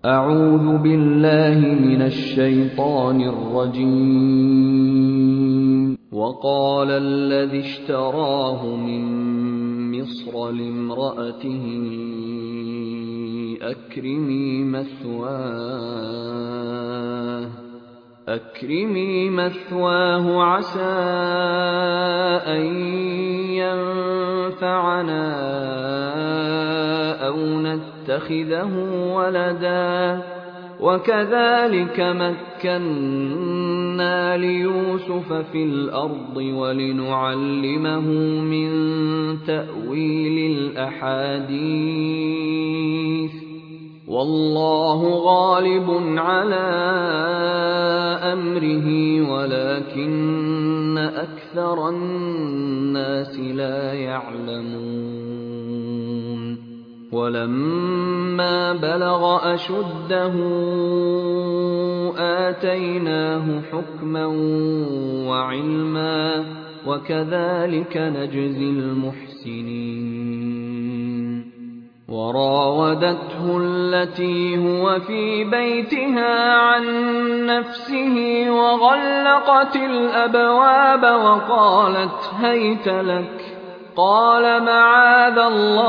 أعوذ بالله من الشيطان الرجيم وقال الذي اشتراه من مصر لامرأته أكرمي مثواه أكرمي مثواه عسى أن ينفعنا أو نتخذه ولدا وكذلك مكنا ليوسف في الأرض ولنعلمه من تأويل الأحاديث والله غالب على أمره ولكن أكثر الناس لا يعلمون ولما بلغ أشده آتيناه حكما وعلما وكذلك نجزي المحسنين وراودته التي هو في بيتها عن نفسه وغلقت الأبواب وقالت هيت لك قال معاذ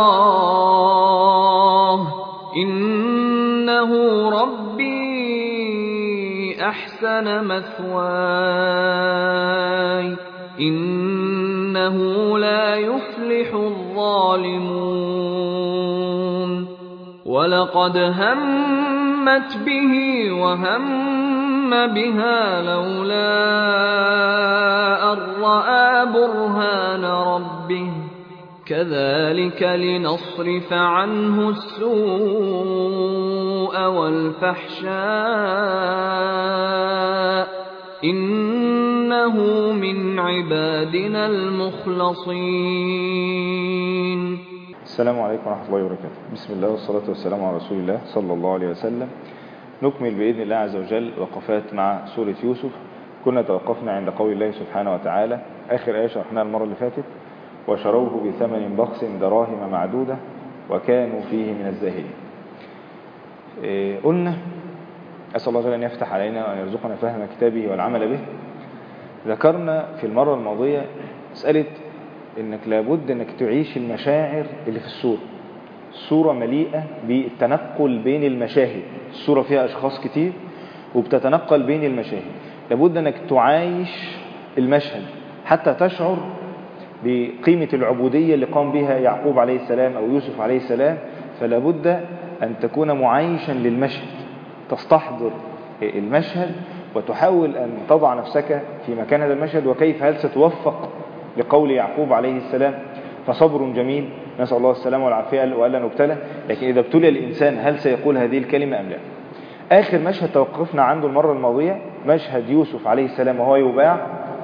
الله إنه ربي أحسن مثواي إنه لا يفلح الظالمون ولقد همت به وهم بها لولا أن رأى برهان ربه كذلك لنصرف عنه السوء والفحشاء إنه من عبادنا المخلصين السلام عليكم ورحمة الله وبركاته بسم الله والصلاة والسلام على رسول الله صلى الله عليه وسلم نكمل بإذن الله عز وجل وقفات مع سورة يوسف كنا توقفنا عند قول الله سبحانه وتعالى آخر آية شرحناها المرة اللي فاتت وشروه بثمن بخس دراهم معدودة وكانوا فيه من الزاهدين إيه قلنا أسأل الله جل أن يفتح علينا وأن يرزقنا فهم كتابه والعمل به ذكرنا في المرة الماضية مسألة انك لابد انك تعيش المشاعر اللي في الصورة الصورة مليئة بالتنقل بين المشاهد الصورة فيها اشخاص كتير وبتتنقل بين المشاهد لابد انك تعايش المشهد حتى تشعر بقيمة العبودية اللي قام بها يعقوب عليه السلام او يوسف عليه السلام فلابد ان تكون معايشا للمشهد تستحضر المشهد وتحاول ان تضع نفسك في مكان هذا المشهد وكيف هل ستوفق لقول يعقوب عليه السلام فصبر جميل نسأل الله السلامة والعافية وألا نبتلى لكن إذا ابتلي الإنسان هل سيقول هذه الكلمة أم لا آخر مشهد توقفنا عنده المرة الماضية مشهد يوسف عليه السلام وهو يباع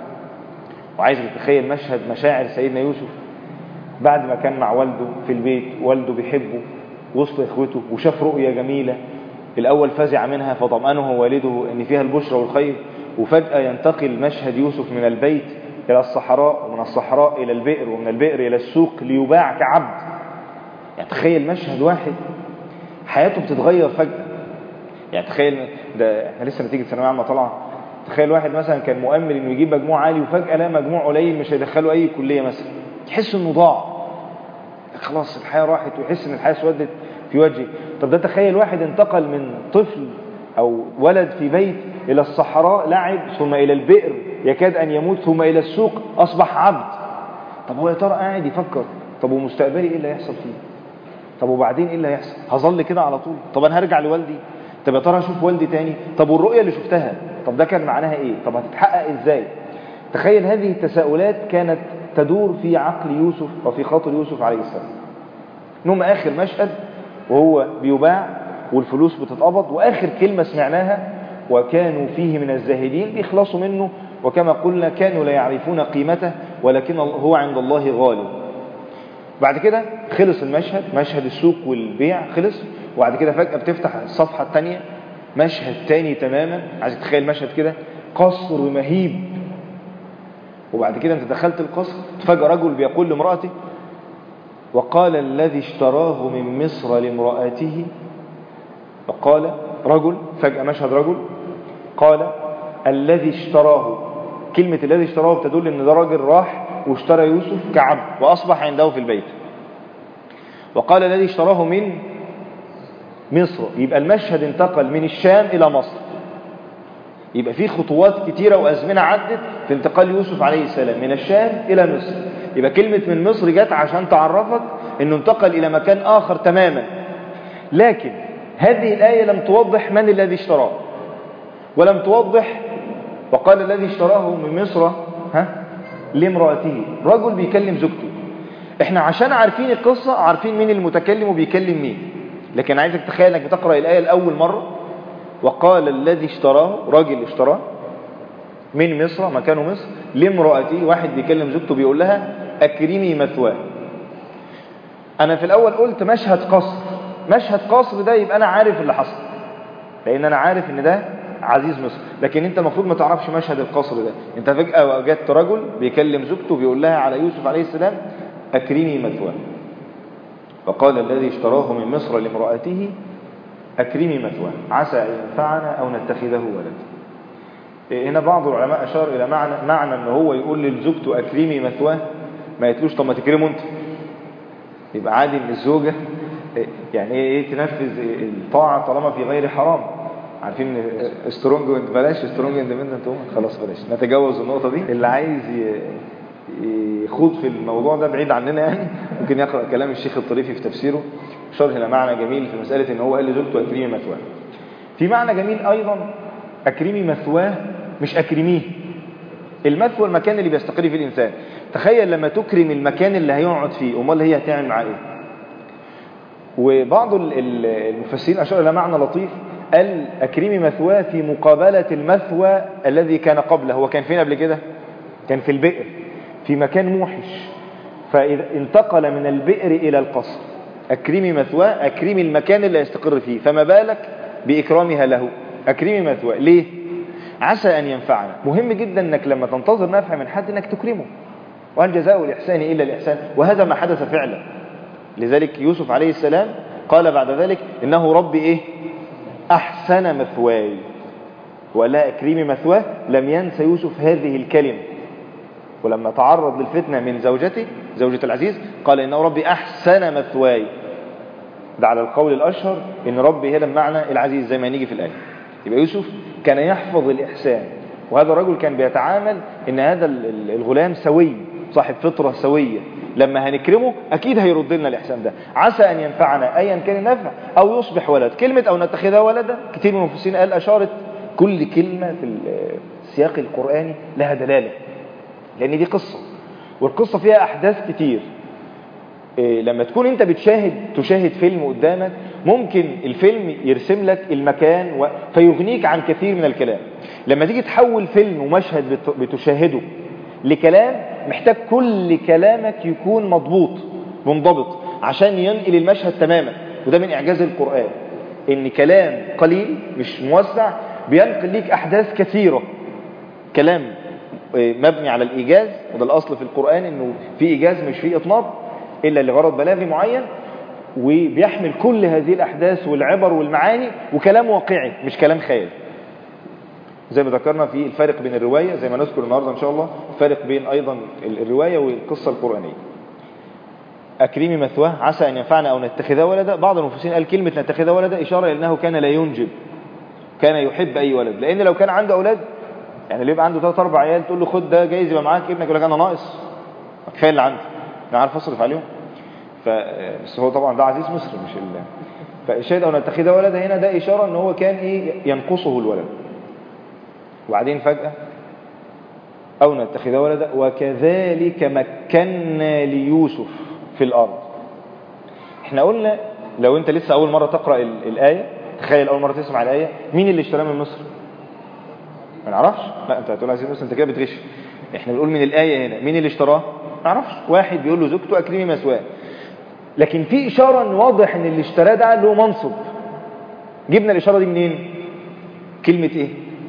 وعايز تتخيل مشهد مشاعر سيدنا يوسف بعد ما كان مع والده في البيت والده بيحبه وسط إخوته وشاف رؤية جميلة الأول فزع منها فطمأنه والده أن فيها البشرى والخير وفجأة ينتقل مشهد يوسف من البيت إلى الصحراء ومن الصحراء إلى البئر ومن البئر إلى السوق ليباع كعبد يعني تخيل مشهد واحد حياته بتتغير فجأة يعني تخيل ده احنا لسه نتيجة ثانوية عامة طالعة تخيل واحد مثلا كان مؤمل انه يجيب مجموع عالي وفجأة لا مجموع قليل مش هيدخله اي كلية مثلا تحس انه ضاع خلاص الحياة راحت ويحس ان الحياة سودت في وجهه طب ده تخيل واحد انتقل من طفل او ولد في بيت الى الصحراء لعب ثم الى البئر يكاد أن يموت ثم إلى السوق أصبح عبد طب هو يا ترى قاعد يفكر طب ومستقبلي إيه اللي هيحصل فيه طب وبعدين إيه اللي هيحصل هظل كده على طول طب أنا هرجع لوالدي طب يا ترى أشوف والدي تاني طب والرؤية اللي شفتها طب ده كان معناها إيه طب هتتحقق إزاي تخيل هذه التساؤلات كانت تدور في عقل يوسف وفي خاطر يوسف عليه السلام نوم آخر مشهد وهو بيباع والفلوس بتتقبض وآخر كلمة سمعناها وكانوا فيه من الزاهدين بيخلصوا منه وكما قلنا كانوا لا يعرفون قيمته ولكن هو عند الله غالب بعد كده خلص المشهد مشهد السوق والبيع خلص وبعد كده فجأة بتفتح الصفحة الثانية مشهد تاني تماما عايزك تخيل مشهد كده قصر مهيب وبعد كده انت دخلت القصر فجأة رجل بيقول لامرأته وقال الذي اشتراه من مصر لامرأته وقال رجل فجأة مشهد رجل قال الذي اشتراه كلمة الذي اشتراه بتدل ان ده راجل راح واشترى يوسف كعبد وأصبح عنده في البيت وقال الذي اشتراه من مصر يبقى المشهد انتقل من الشام إلى مصر يبقى في خطوات كتيرة وأزمنة عدت في انتقال يوسف عليه السلام من الشام إلى مصر يبقى كلمة من مصر جت عشان تعرفك أنه انتقل إلى مكان آخر تماما لكن هذه الآية لم توضح من الذي اشتراه ولم توضح وقال الذي اشتراه من مصر ها لامرأته رجل بيكلم زوجته احنا عشان عارفين القصة عارفين مين المتكلم وبيكلم مين لكن عايزك تخيل انك بتقرأ الآية الأول مرة وقال الذي اشتراه راجل اشتراه من مصر مكانه مصر لامرأته واحد بيكلم زوجته بيقول لها أكرمي مثواه أنا في الأول قلت مشهد قصر مشهد قصر ده يبقى أنا عارف اللي حصل لأن أنا عارف إن ده عزيز مصر لكن أنت المفروض ما تعرفش مشهد القصر ده أنت فجأة وجدت رجل بيكلم زوجته بيقول لها على يوسف عليه السلام أكرمي مثواه وقال الذي اشتراه من مصر لامرأته أكرمي مثواه عسى أن ينفعنا أو نتخذه ولدا هنا بعض العلماء أشار إلى معنى معنى أنه هو يقول لزوجته أكرمي مثواه ما يتلوش طب ما تكرمه أنت يبقى عادي أن الزوجة يعني إيه تنفذ الطاعة طالما في غير حرام عارفين سترونج بلاش سترونج اندبندنت خلاص بلاش نتجاوز النقطة دي اللي عايز يخوض في الموضوع ده بعيد عننا يعني ممكن يقرأ كلام الشيخ الطريفي في تفسيره شرح لمعنى جميل في مسألة ان هو قال لزوجته أكرمي مثواه في معنى جميل أيضا أكرمي مثواه مش أكرميه المثوى المكان اللي بيستقر فيه الإنسان تخيل لما تكرم المكان اللي هيقعد فيه أمال هي هتعمل معاه إيه وبعض المفسرين أشار إلى معنى لطيف قال أكرمي مثواه في مقابلة المثوى الذي كان قبله هو كان فين قبل كده كان في البئر في مكان موحش فإذا انتقل من البئر إلى القصر أكرمي مثواه أكرمي المكان اللي يستقر فيه فما بالك بإكرامها له أكرمي مثواه ليه؟ عسى أن ينفعنا مهم جدا أنك لما تنتظر نفع من حد أنك تكرمه وأن جزاء الإحسان إلا الإحسان وهذا ما حدث فعلا لذلك يوسف عليه السلام قال بعد ذلك إنه ربي إيه أحسن مثواي ولا أكرمي مثواه لم ينسى يوسف هذه الكلمة ولما تعرض للفتنة من زوجته زوجة العزيز قال إنه ربي أحسن مثواي ده على القول الأشهر إن ربي هنا بمعنى العزيز زي ما نيجي في الآية يبقى يوسف كان يحفظ الإحسان وهذا الرجل كان بيتعامل إن هذا الغلام سوي صاحب فطرة سوية لما هنكرمه أكيد هيرد لنا الإحسان ده عسى أن ينفعنا أيا كان النفع أو يصبح ولد كلمة أو نتخذها ولدا كتير من المفسرين قال أشارت كل كلمة في السياق القرآني لها دلالة لأن دي قصة والقصة فيها أحداث كتير إيه لما تكون أنت بتشاهد تشاهد فيلم قدامك ممكن الفيلم يرسم لك المكان و... فيغنيك عن كثير من الكلام لما تيجي تحول فيلم ومشهد بت... بتشاهده لكلام محتاج كل كلامك يكون مضبوط منضبط عشان ينقل المشهد تماما وده من إعجاز القرآن إن كلام قليل مش موسع بينقل ليك أحداث كثيرة كلام مبني على الإيجاز وده الأصل في القرآن إنه في إيجاز مش في إطناب إلا لغرض بلاغي معين وبيحمل كل هذه الأحداث والعبر والمعاني وكلام واقعي مش كلام خيال زي ما ذكرنا في الفارق بين الرواية زي ما نذكر النهاردة إن شاء الله الفارق بين أيضا الرواية والقصة القرآنية أكريمي مثواه عسى أن ينفعنا أو نتخذها ولدا بعض المفسرين قال كلمة نتخذها ولدا إشارة إنه كان لا ينجب كان يحب أي ولد لأن لو كان عنده أولاد يعني اللي يبقى عنده ثلاث أربع عيال تقول له خد ده جايز يبقى معاك ابنك يقول لك أنا ناقص كفاية اللي عندي أنا عارف أصرف عليهم ف... بس هو طبعا ده عزيز مصر مش ال... فالشاهد أو نتخذها ولدا هنا ده إشارة إن هو كان إيه ينقصه الولد وبعدين فجأة أو نتخذ ولدا وكذلك مكنا ليوسف في الأرض احنا قلنا لو انت لسه أول مرة تقرأ الآية تخيل أول مرة تسمع الآية مين اللي اشتراه من مصر ما نعرفش لا انت هتقول عزيز مصر انت كده بتغش احنا بنقول من الآية هنا مين اللي اشتراه ما نعرفش واحد بيقول له زوجته أكرمي مثواه لكن في إشارة ان واضح ان اللي اشتراه ده له منصب جبنا الإشارة دي منين كلمة ايه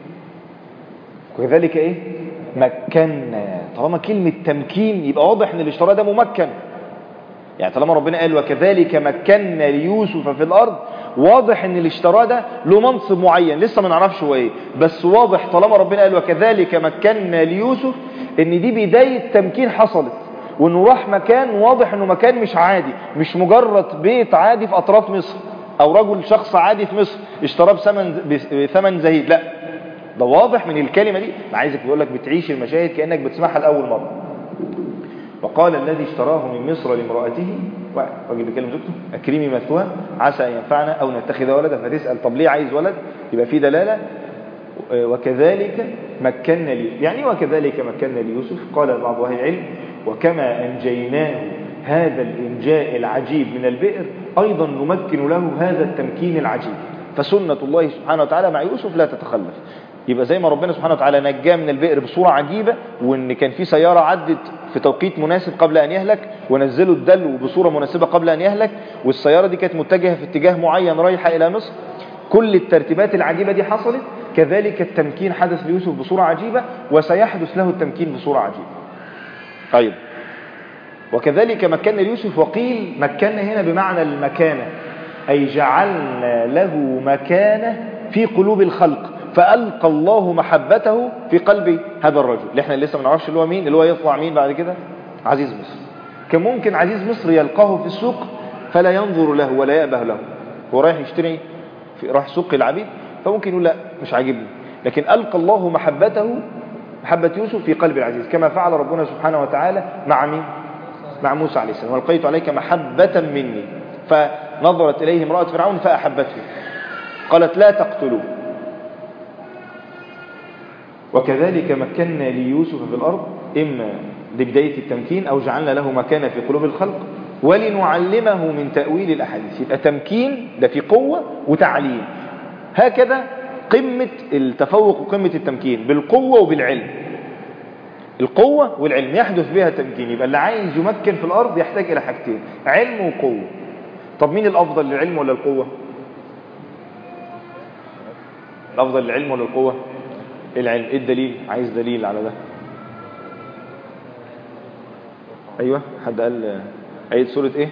وكذلك ايه مكنا طالما كلمة تمكين يبقى واضح ان الاشتراء ده ممكن يعني طالما ربنا قال وكذلك مكنا ليوسف في الارض واضح ان اللي اشتراه ده له منصب معين لسه ما نعرفش هو ايه بس واضح طالما ربنا قال وكذلك مكنا ليوسف ان دي بداية تمكين حصلت وانه راح مكان واضح انه مكان مش عادي مش مجرد بيت عادي في اطراف مصر او رجل شخص عادي في مصر اشتراه بثمن بثمن زهيد لا ده واضح من الكلمة دي أنا عايزك بيقول لك بتعيش المشاهد كأنك بتسمعها لأول مرة وقال الذي اشتراه من مصر لامرأته واحد راجل بيكلم زوجته أكرمي مثواه عسى أن ينفعنا أو نتخذ ولدا فتسأل طب ليه عايز ولد يبقى في دلالة وكذلك مكنا لي يعني وكذلك مكنا ليوسف قال بعض أهل العلم وكما أنجيناه هذا الإنجاء العجيب من البئر أيضا نمكن له هذا التمكين العجيب فسنة الله سبحانه وتعالى مع يوسف لا تتخلف يبقى زي ما ربنا سبحانه وتعالى نجاه من البئر بصورة عجيبة وان كان في سيارة عدت في توقيت مناسب قبل ان يهلك ونزلوا الدلو بصورة مناسبة قبل ان يهلك والسيارة دي كانت متجهة في اتجاه معين رايحة الى مصر كل الترتيبات العجيبة دي حصلت كذلك التمكين حدث ليوسف بصورة عجيبة وسيحدث له التمكين بصورة عجيبة طيب وكذلك مكنا ليوسف وقيل مكنا هنا بمعنى المكانة أي جعلنا له مكانة في قلوب الخلق فألقى الله محبته في قلب هذا الرجل اللي احنا لسه ما نعرفش اللي هو مين اللي هو يطلع مين بعد كده عزيز مصر كان ممكن عزيز مصر يلقاه في السوق فلا ينظر له ولا يأبه له هو رايح يشتري في راح سوق العبيد فممكن يقول لا مش عاجبني لكن ألقى الله محبته محبة يوسف في قلب العزيز كما فعل ربنا سبحانه وتعالى مع مين مع موسى عليه السلام والقيت عليك محبة مني فنظرت إليه امرأة فرعون فأحبته قالت لا تقتلوه وكذلك مكنا ليوسف في الأرض إما لبداية التمكين أو جعلنا له مكانة في قلوب الخلق ولنعلمه من تأويل الأحاديث يبقى تمكين ده في قوة وتعليم هكذا قمة التفوق وقمة التمكين بالقوة وبالعلم القوة والعلم يحدث بها التمكين يبقى اللي عايز يمكن في الأرض يحتاج إلى حاجتين علم وقوة طب مين الأفضل للعلم ولا القوة الأفضل للعلم ولا القوة العلم ايه الدليل عايز دليل على ده ايوه حد قال عيد سورة ايه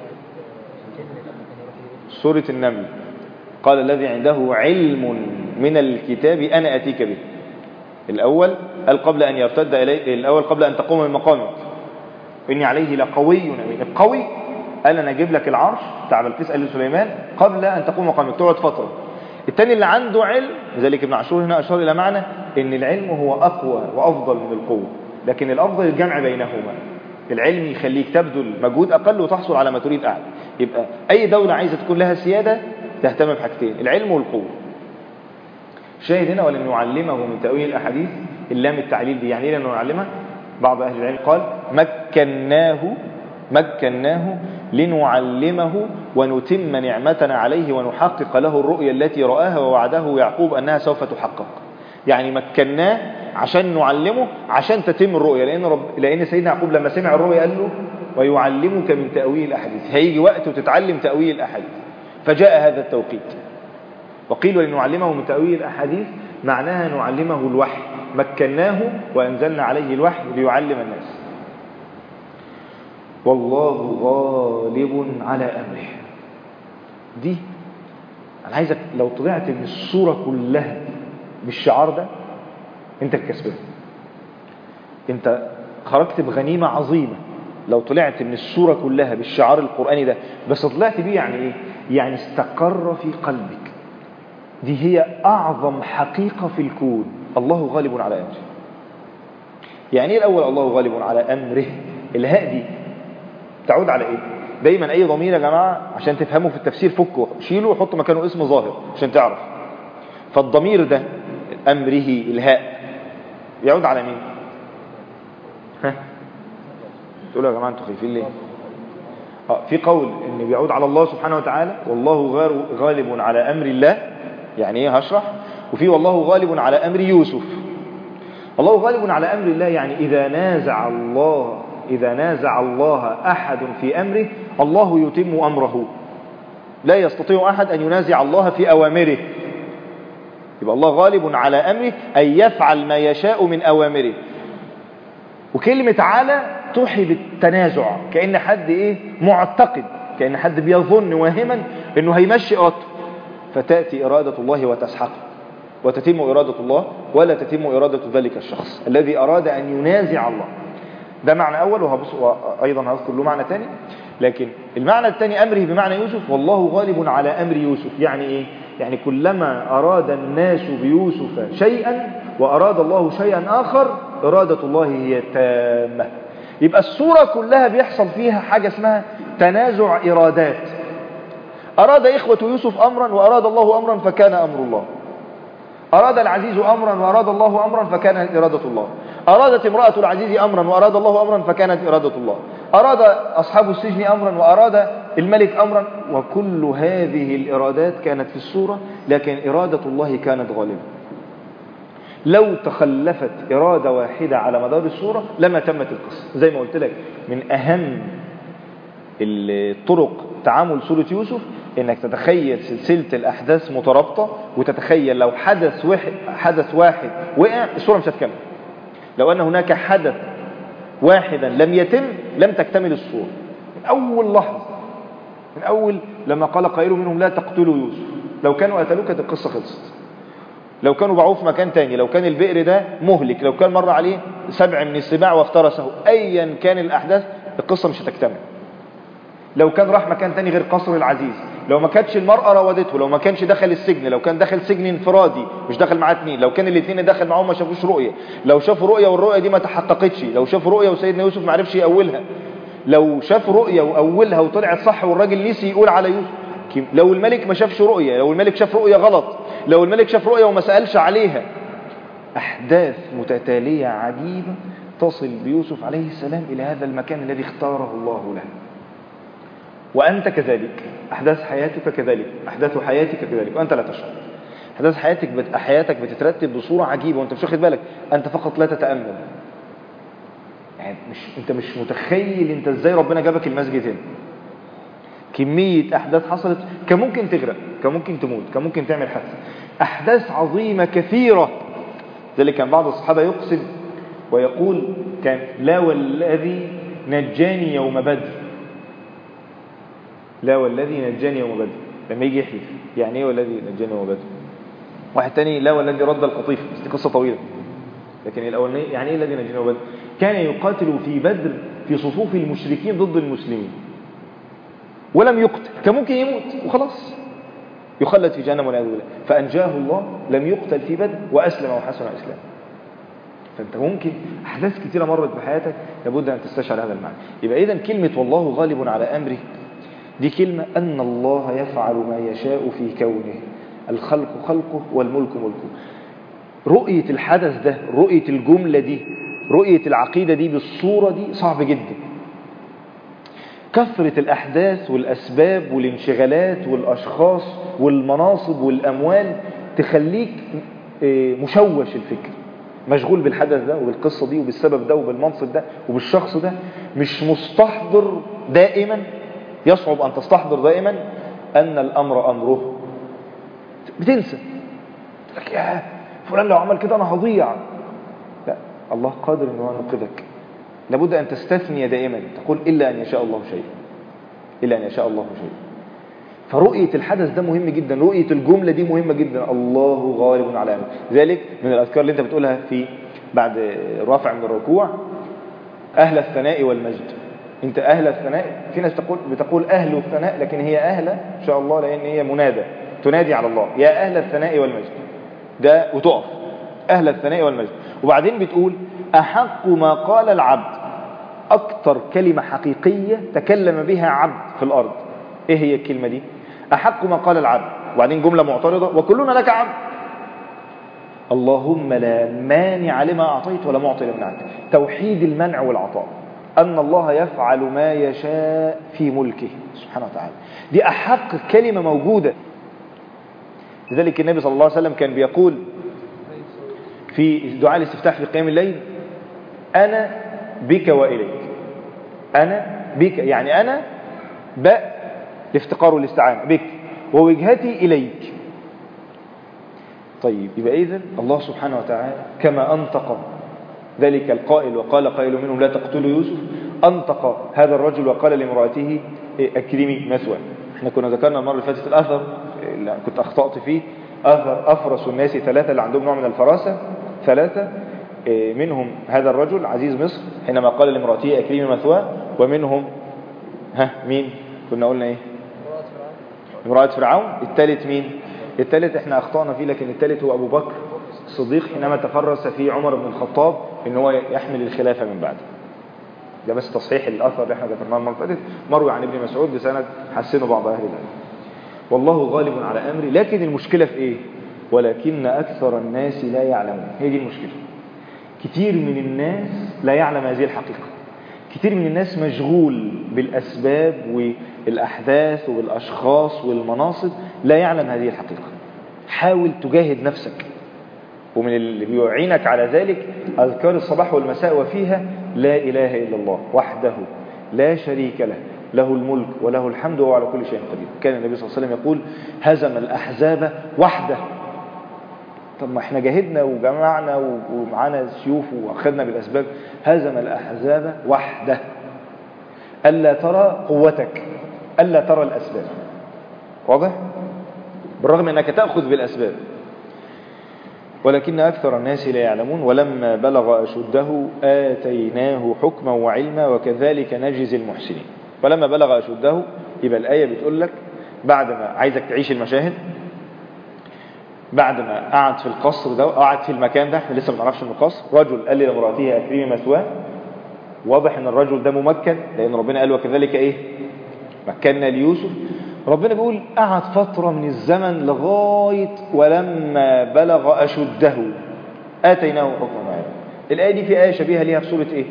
سورة النمل قال الذي عنده علم من الكتاب انا اتيك به الاول قال قبل ان يرتد الي الاول قبل ان تقوم من مقامك اني عليه لقوي امين القوي قال انا اجيب لك العرش بتاع بلقيس قال لسليمان قبل ان تقوم مقامك تقعد فتره التاني اللي عنده علم لذلك ابن عاشور هنا أشار إلى معنى ان العلم هو أقوى وأفضل من القوة لكن الأفضل الجمع بينهما العلم يخليك تبذل مجهود أقل وتحصل على ما تريد أعلى يبقى أي دولة عايزة تكون لها سيادة تهتم بحاجتين العلم والقوة شاهد هنا ولن نعلمه من تأويل الأحاديث اللام التعليل دي يعني ايه لن نعلمه بعض أهل العلم قال مكناه مكناه لنعلمه ونتم نعمتنا عليه ونحقق له الرؤيا التي رآها ووعده يعقوب أنها سوف تحقق يعني مكناه عشان نعلمه عشان تتم الرؤيا لأن, رب لأن سيدنا يعقوب لما سمع الرؤيا قال له ويعلمك من تأويل الأحاديث هيجي وقت وتتعلم تأويل الأحاديث فجاء هذا التوقيت وقيل ولنعلمه من تأويل الأحاديث معناها نعلمه الوحي مكناه وأنزلنا عليه الوحي ليعلم الناس والله غالب على أمره دي أنا عايزك لو طلعت من الصورة كلها بالشعار ده أنت الكسبان أنت خرجت بغنيمة عظيمة لو طلعت من الصورة كلها بالشعار القرآني ده بس طلعت بيه يعني إيه؟ يعني استقر في قلبك دي هي أعظم حقيقة في الكون الله غالب على أمره يعني إيه الأول الله غالب على أمره الهاء دي تعود على ايه دايما اي ضمير يا جماعة عشان تفهموا في التفسير فكه شيله وحط مكانه اسم ظاهر عشان تعرف فالضمير ده امره الهاء يعود على مين ها تقولوا يا جماعة انتوا خايفين ليه اه في قول ان بيعود على الله سبحانه وتعالى والله غالب على امر الله يعني ايه هشرح وفي والله غالب على امر يوسف الله غالب على امر الله يعني اذا نازع الله إذا نازع الله أحد في أمره الله يتم أمره لا يستطيع أحد أن ينازع الله في أوامره يبقى الله غالب على أمره أن يفعل ما يشاء من أوامره وكلمة على توحي بالتنازع كأن حد إيه معتقد كأن حد بيظن واهما أنه هيمشي إرادته فتأتي إرادة الله وتسحقه وتتم إرادة الله ولا تتم إرادة ذلك الشخص الذي أراد أن ينازع الله ده معنى أول وهبص وأيضا هذكر له معنى ثاني لكن المعنى الثاني أمره بمعنى يوسف والله غالب على أمر يوسف يعني إيه؟ يعني كلما أراد الناس بيوسف شيئا وأراد الله شيئا آخر إرادة الله هي التامة يبقى الصورة كلها بيحصل فيها حاجة اسمها تنازع إرادات أراد إخوة يوسف أمرا وأراد الله أمرا فكان أمر الله أراد العزيز أمرا وأراد الله أمرا فكانت إرادة الله أرادت امرأة العزيز أمرا وأراد الله أمرا فكانت إرادة الله أراد أصحاب السجن أمرا وأراد الملك أمرا وكل هذه الإرادات كانت في الصورة لكن إرادة الله كانت غالبة لو تخلفت إرادة واحدة على مدار الصورة لما تمت القصة زي ما قلت لك من أهم الطرق تعامل سورة يوسف انك تتخيل سلسلة الاحداث مترابطة وتتخيل لو حدث واحد حدث واحد وقع الصورة مش هتكمل لو ان هناك حدث واحدا لم يتم لم تكتمل الصورة من اول لحظة من اول لما قال قائل منهم لا تقتلوا يوسف لو كانوا قتلوه كانت القصة خلصت لو كانوا باعوه في مكان تاني لو كان البئر ده مهلك لو كان مر عليه سبع من السباع وافترسه ايا كان الاحداث القصة مش هتكتمل لو كان راح مكان تاني غير قصر العزيز لو ما كانتش المرأة راودته لو ما كانش دخل السجن لو كان دخل سجن انفرادي مش دخل معاه اتنين لو كان الاثنين دخل معاهم ما شافوش رؤية لو شافوا رؤية والرؤية دي ما تحققتش لو شافوا رؤية وسيدنا يوسف ما عرفش يأولها لو شاف رؤية وأولها وطلعت صح والراجل نسي يقول على يوسف لو الملك ما شافش رؤية لو الملك شاف رؤية غلط لو الملك شاف رؤية وما سألش عليها أحداث متتالية عجيبة تصل بيوسف عليه السلام إلى هذا المكان الذي اختاره الله له وأنت كذلك أحداث حياتك كذلك أحداث حياتك كذلك وأنت لا تشعر أحداث حياتك بت... حياتك بتترتب بصورة عجيبة وأنت مش واخد بالك أنت فقط لا تتأمل يعني مش أنت مش متخيل أنت إزاي ربنا جابك المسجد هنا كمية أحداث حصلت كان ممكن تغرق كان ممكن تموت كان ممكن تعمل حادثة أحداث عظيمة كثيرة ذلك كان بعض الصحابة يقسم ويقول كان لا والذي نجاني يوم بدر لا والذي نجاني يوم بدر لما يجي يحلف يعني ايه والذي نجاني يوم بدر واحد تاني لا والذي رد القطيف بس دي قصه طويله لكن الاولاني يعني ايه الذي نجاني يوم بدر كان يقاتل في بدر في صفوف المشركين ضد المسلمين ولم يقتل كان ممكن يموت وخلاص يخلد في جهنم والعياذ بالله فانجاه الله لم يقتل في بدر واسلم وحسن اسلامه فانت ممكن احداث كثيره مرت بحياتك لابد ان تستشعر هذا المعنى يبقى اذا كلمه والله غالب على امره دي كلمة أن الله يفعل ما يشاء في كونه الخلق خلقه والملك ملكه رؤية الحدث ده رؤية الجملة دي رؤية العقيدة دي بالصورة دي صعب جدا كثرة الأحداث والأسباب والانشغالات والأشخاص والمناصب والأموال تخليك مشوش الفكر مشغول بالحدث ده وبالقصة دي وبالسبب ده وبالمنصب ده وبالشخص ده مش مستحضر دائما يصعب أن تستحضر دائما أن الأمر أمره بتنسى لك يا فلان لو عمل كده أنا هضيع لا الله قادر أنه ينقذك لابد أن تستثني دائما تقول إلا أن يشاء الله شيء إلا أن يشاء الله شيء فرؤية الحدث ده مهم جدا رؤية الجملة دي مهمة جدا الله غالب على أمره ذلك من الأذكار اللي أنت بتقولها في بعد الرافع من الركوع أهل الثناء والمجد انت اهل الثناء في ناس تقول بتقول اهل الثناء لكن هي اهل ان شاء الله لان هي منادى تنادي على الله يا اهل الثناء والمجد ده وتقف اهل الثناء والمجد وبعدين بتقول احق ما قال العبد اكتر كلمة حقيقية تكلم بها عبد في الارض ايه هي الكلمة دي احق ما قال العبد وبعدين جملة معترضة وكلنا لك عبد اللهم لا مانع لما اعطيت ولا معطي لما منعت توحيد المنع والعطاء أن الله يفعل ما يشاء في ملكه سبحانه وتعالى دي أحق كلمة موجودة لذلك النبي صلى الله عليه وسلم كان بيقول في دعاء الاستفتاح في قيام الليل أنا بك وإليك أنا بك يعني أنا باء الافتقار والاستعانة بك ووجهتي إليك طيب يبقى إذن الله سبحانه وتعالى كما أنطق ذلك القائل وقال قائل منهم لا تقتلوا يوسف أنطق هذا الرجل وقال لامرأته أكرمي مثوى احنا كنا ذكرنا المرة اللي فاتت الأثر اللي كنت أخطأت فيه أثر أفرس الناس ثلاثة اللي عندهم نوع من الفراسة ثلاثة إيه، منهم هذا الرجل عزيز مصر حينما قال لامرأته أكريم مثواه ومنهم ها مين كنا قلنا ايه امرأة فرعون الثالث مين الثالث احنا اخطأنا فيه لكن الثالث هو ابو بكر الصديق حينما تفرس في عمر بن الخطاب ان هو يحمل الخلافة من بعده ده بس تصحيح الاثر اللي احنا ذكرناه المره اللي فاتت مروي عن ابن مسعود بسند حسنه بعض اهل العلم والله غالب على امره لكن المشكله في ايه ولكن اكثر الناس لا يعلمون هي دي المشكله كتير من الناس لا يعلم هذه الحقيقه كتير من الناس مشغول بالاسباب والاحداث والاشخاص والمناصب لا يعلم هذه الحقيقه حاول تجاهد نفسك ومن اللي بيعينك على ذلك أذكار الصباح والمساء وفيها لا إله إلا الله وحده لا شريك له له الملك وله الحمد وهو على كل شيء قدير كان النبي صلى الله عليه وسلم يقول هزم الأحزاب وحده طب ما احنا جاهدنا وجمعنا ومعانا سيوف واخذنا بالأسباب هزم الأحزاب وحده ألا ترى قوتك ألا ترى الأسباب واضح؟ بالرغم أنك تأخذ بالأسباب ولكن أكثر الناس لا يعلمون ولما بلغ أشده آتيناه حكما وعلما وكذلك نجزي المحسنين ولما بلغ أشده يبقى الآية بتقول لك بعد ما عايزك تعيش المشاهد بعد ما قعد في القصر ده قعد في المكان ده احنا لسه ما نعرفش انه قصر رجل قال لامراته اكرمي مثواه واضح ان الرجل ده ممكن لان ربنا قال وكذلك ايه مكنا ليوسف ربنا بيقول قعد فترة من الزمن لغاية ولما بلغ أشده آتيناه حكما وعلما الآية دي في آية شبيهة ليها في سورة إيه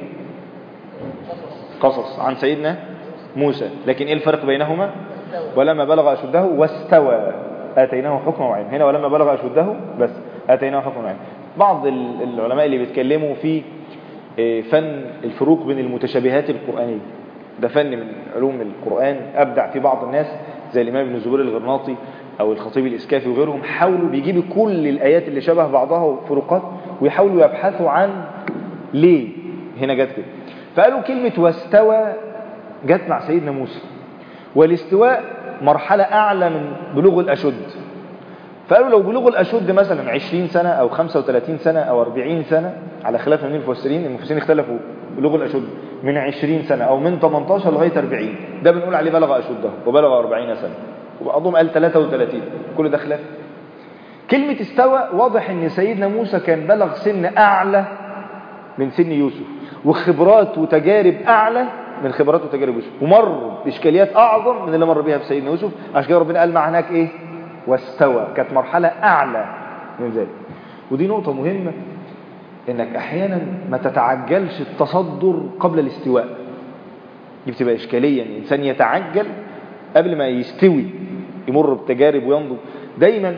قصص عن سيدنا موسى لكن إيه الفرق بينهما ولما بلغ أشده واستوى آتيناه حكما وعلما هنا ولما بلغ أشده بس آتيناه حكما وعلما بعض العلماء اللي بيتكلموا في فن الفروق بين المتشابهات القرآنية ده فن من علوم القرآن أبدع في بعض الناس زي الإمام ابن الزبير الغرناطي أو الخطيب الإسكافي وغيرهم حاولوا بيجيبوا كل الآيات اللي شبه بعضها وفروقات ويحاولوا يبحثوا عن ليه هنا جت كده فقالوا كلمة واستوى جت مع سيدنا موسى والاستواء مرحلة أعلى من بلوغ الأشد فقالوا لو بلوغ الأشد مثلا 20 سنة أو 35 سنة أو 40 سنة على خلاف من المفسرين المفسرين اختلفوا بلوغ الأشد من 20 سنة أو من 18 لغاية 40 ده بنقول عليه بلغ أشده وبلغ 40 سنة وبعضهم قال 33 كل ده خلاف كلمة استوى واضح ان سيدنا موسى كان بلغ سن أعلى من سن يوسف وخبرات وتجارب أعلى من خبرات وتجارب يوسف ومر بإشكاليات أعظم من اللي مر بيها في سيدنا يوسف عشان كده ربنا قال مع هناك إيه واستوى كانت مرحلة أعلى من ذلك ودي نقطة مهمة انك احيانا ما تتعجلش التصدر قبل الاستواء دي بتبقى اشكاليه ان الانسان يتعجل قبل ما يستوي يمر بتجارب وينضج دايما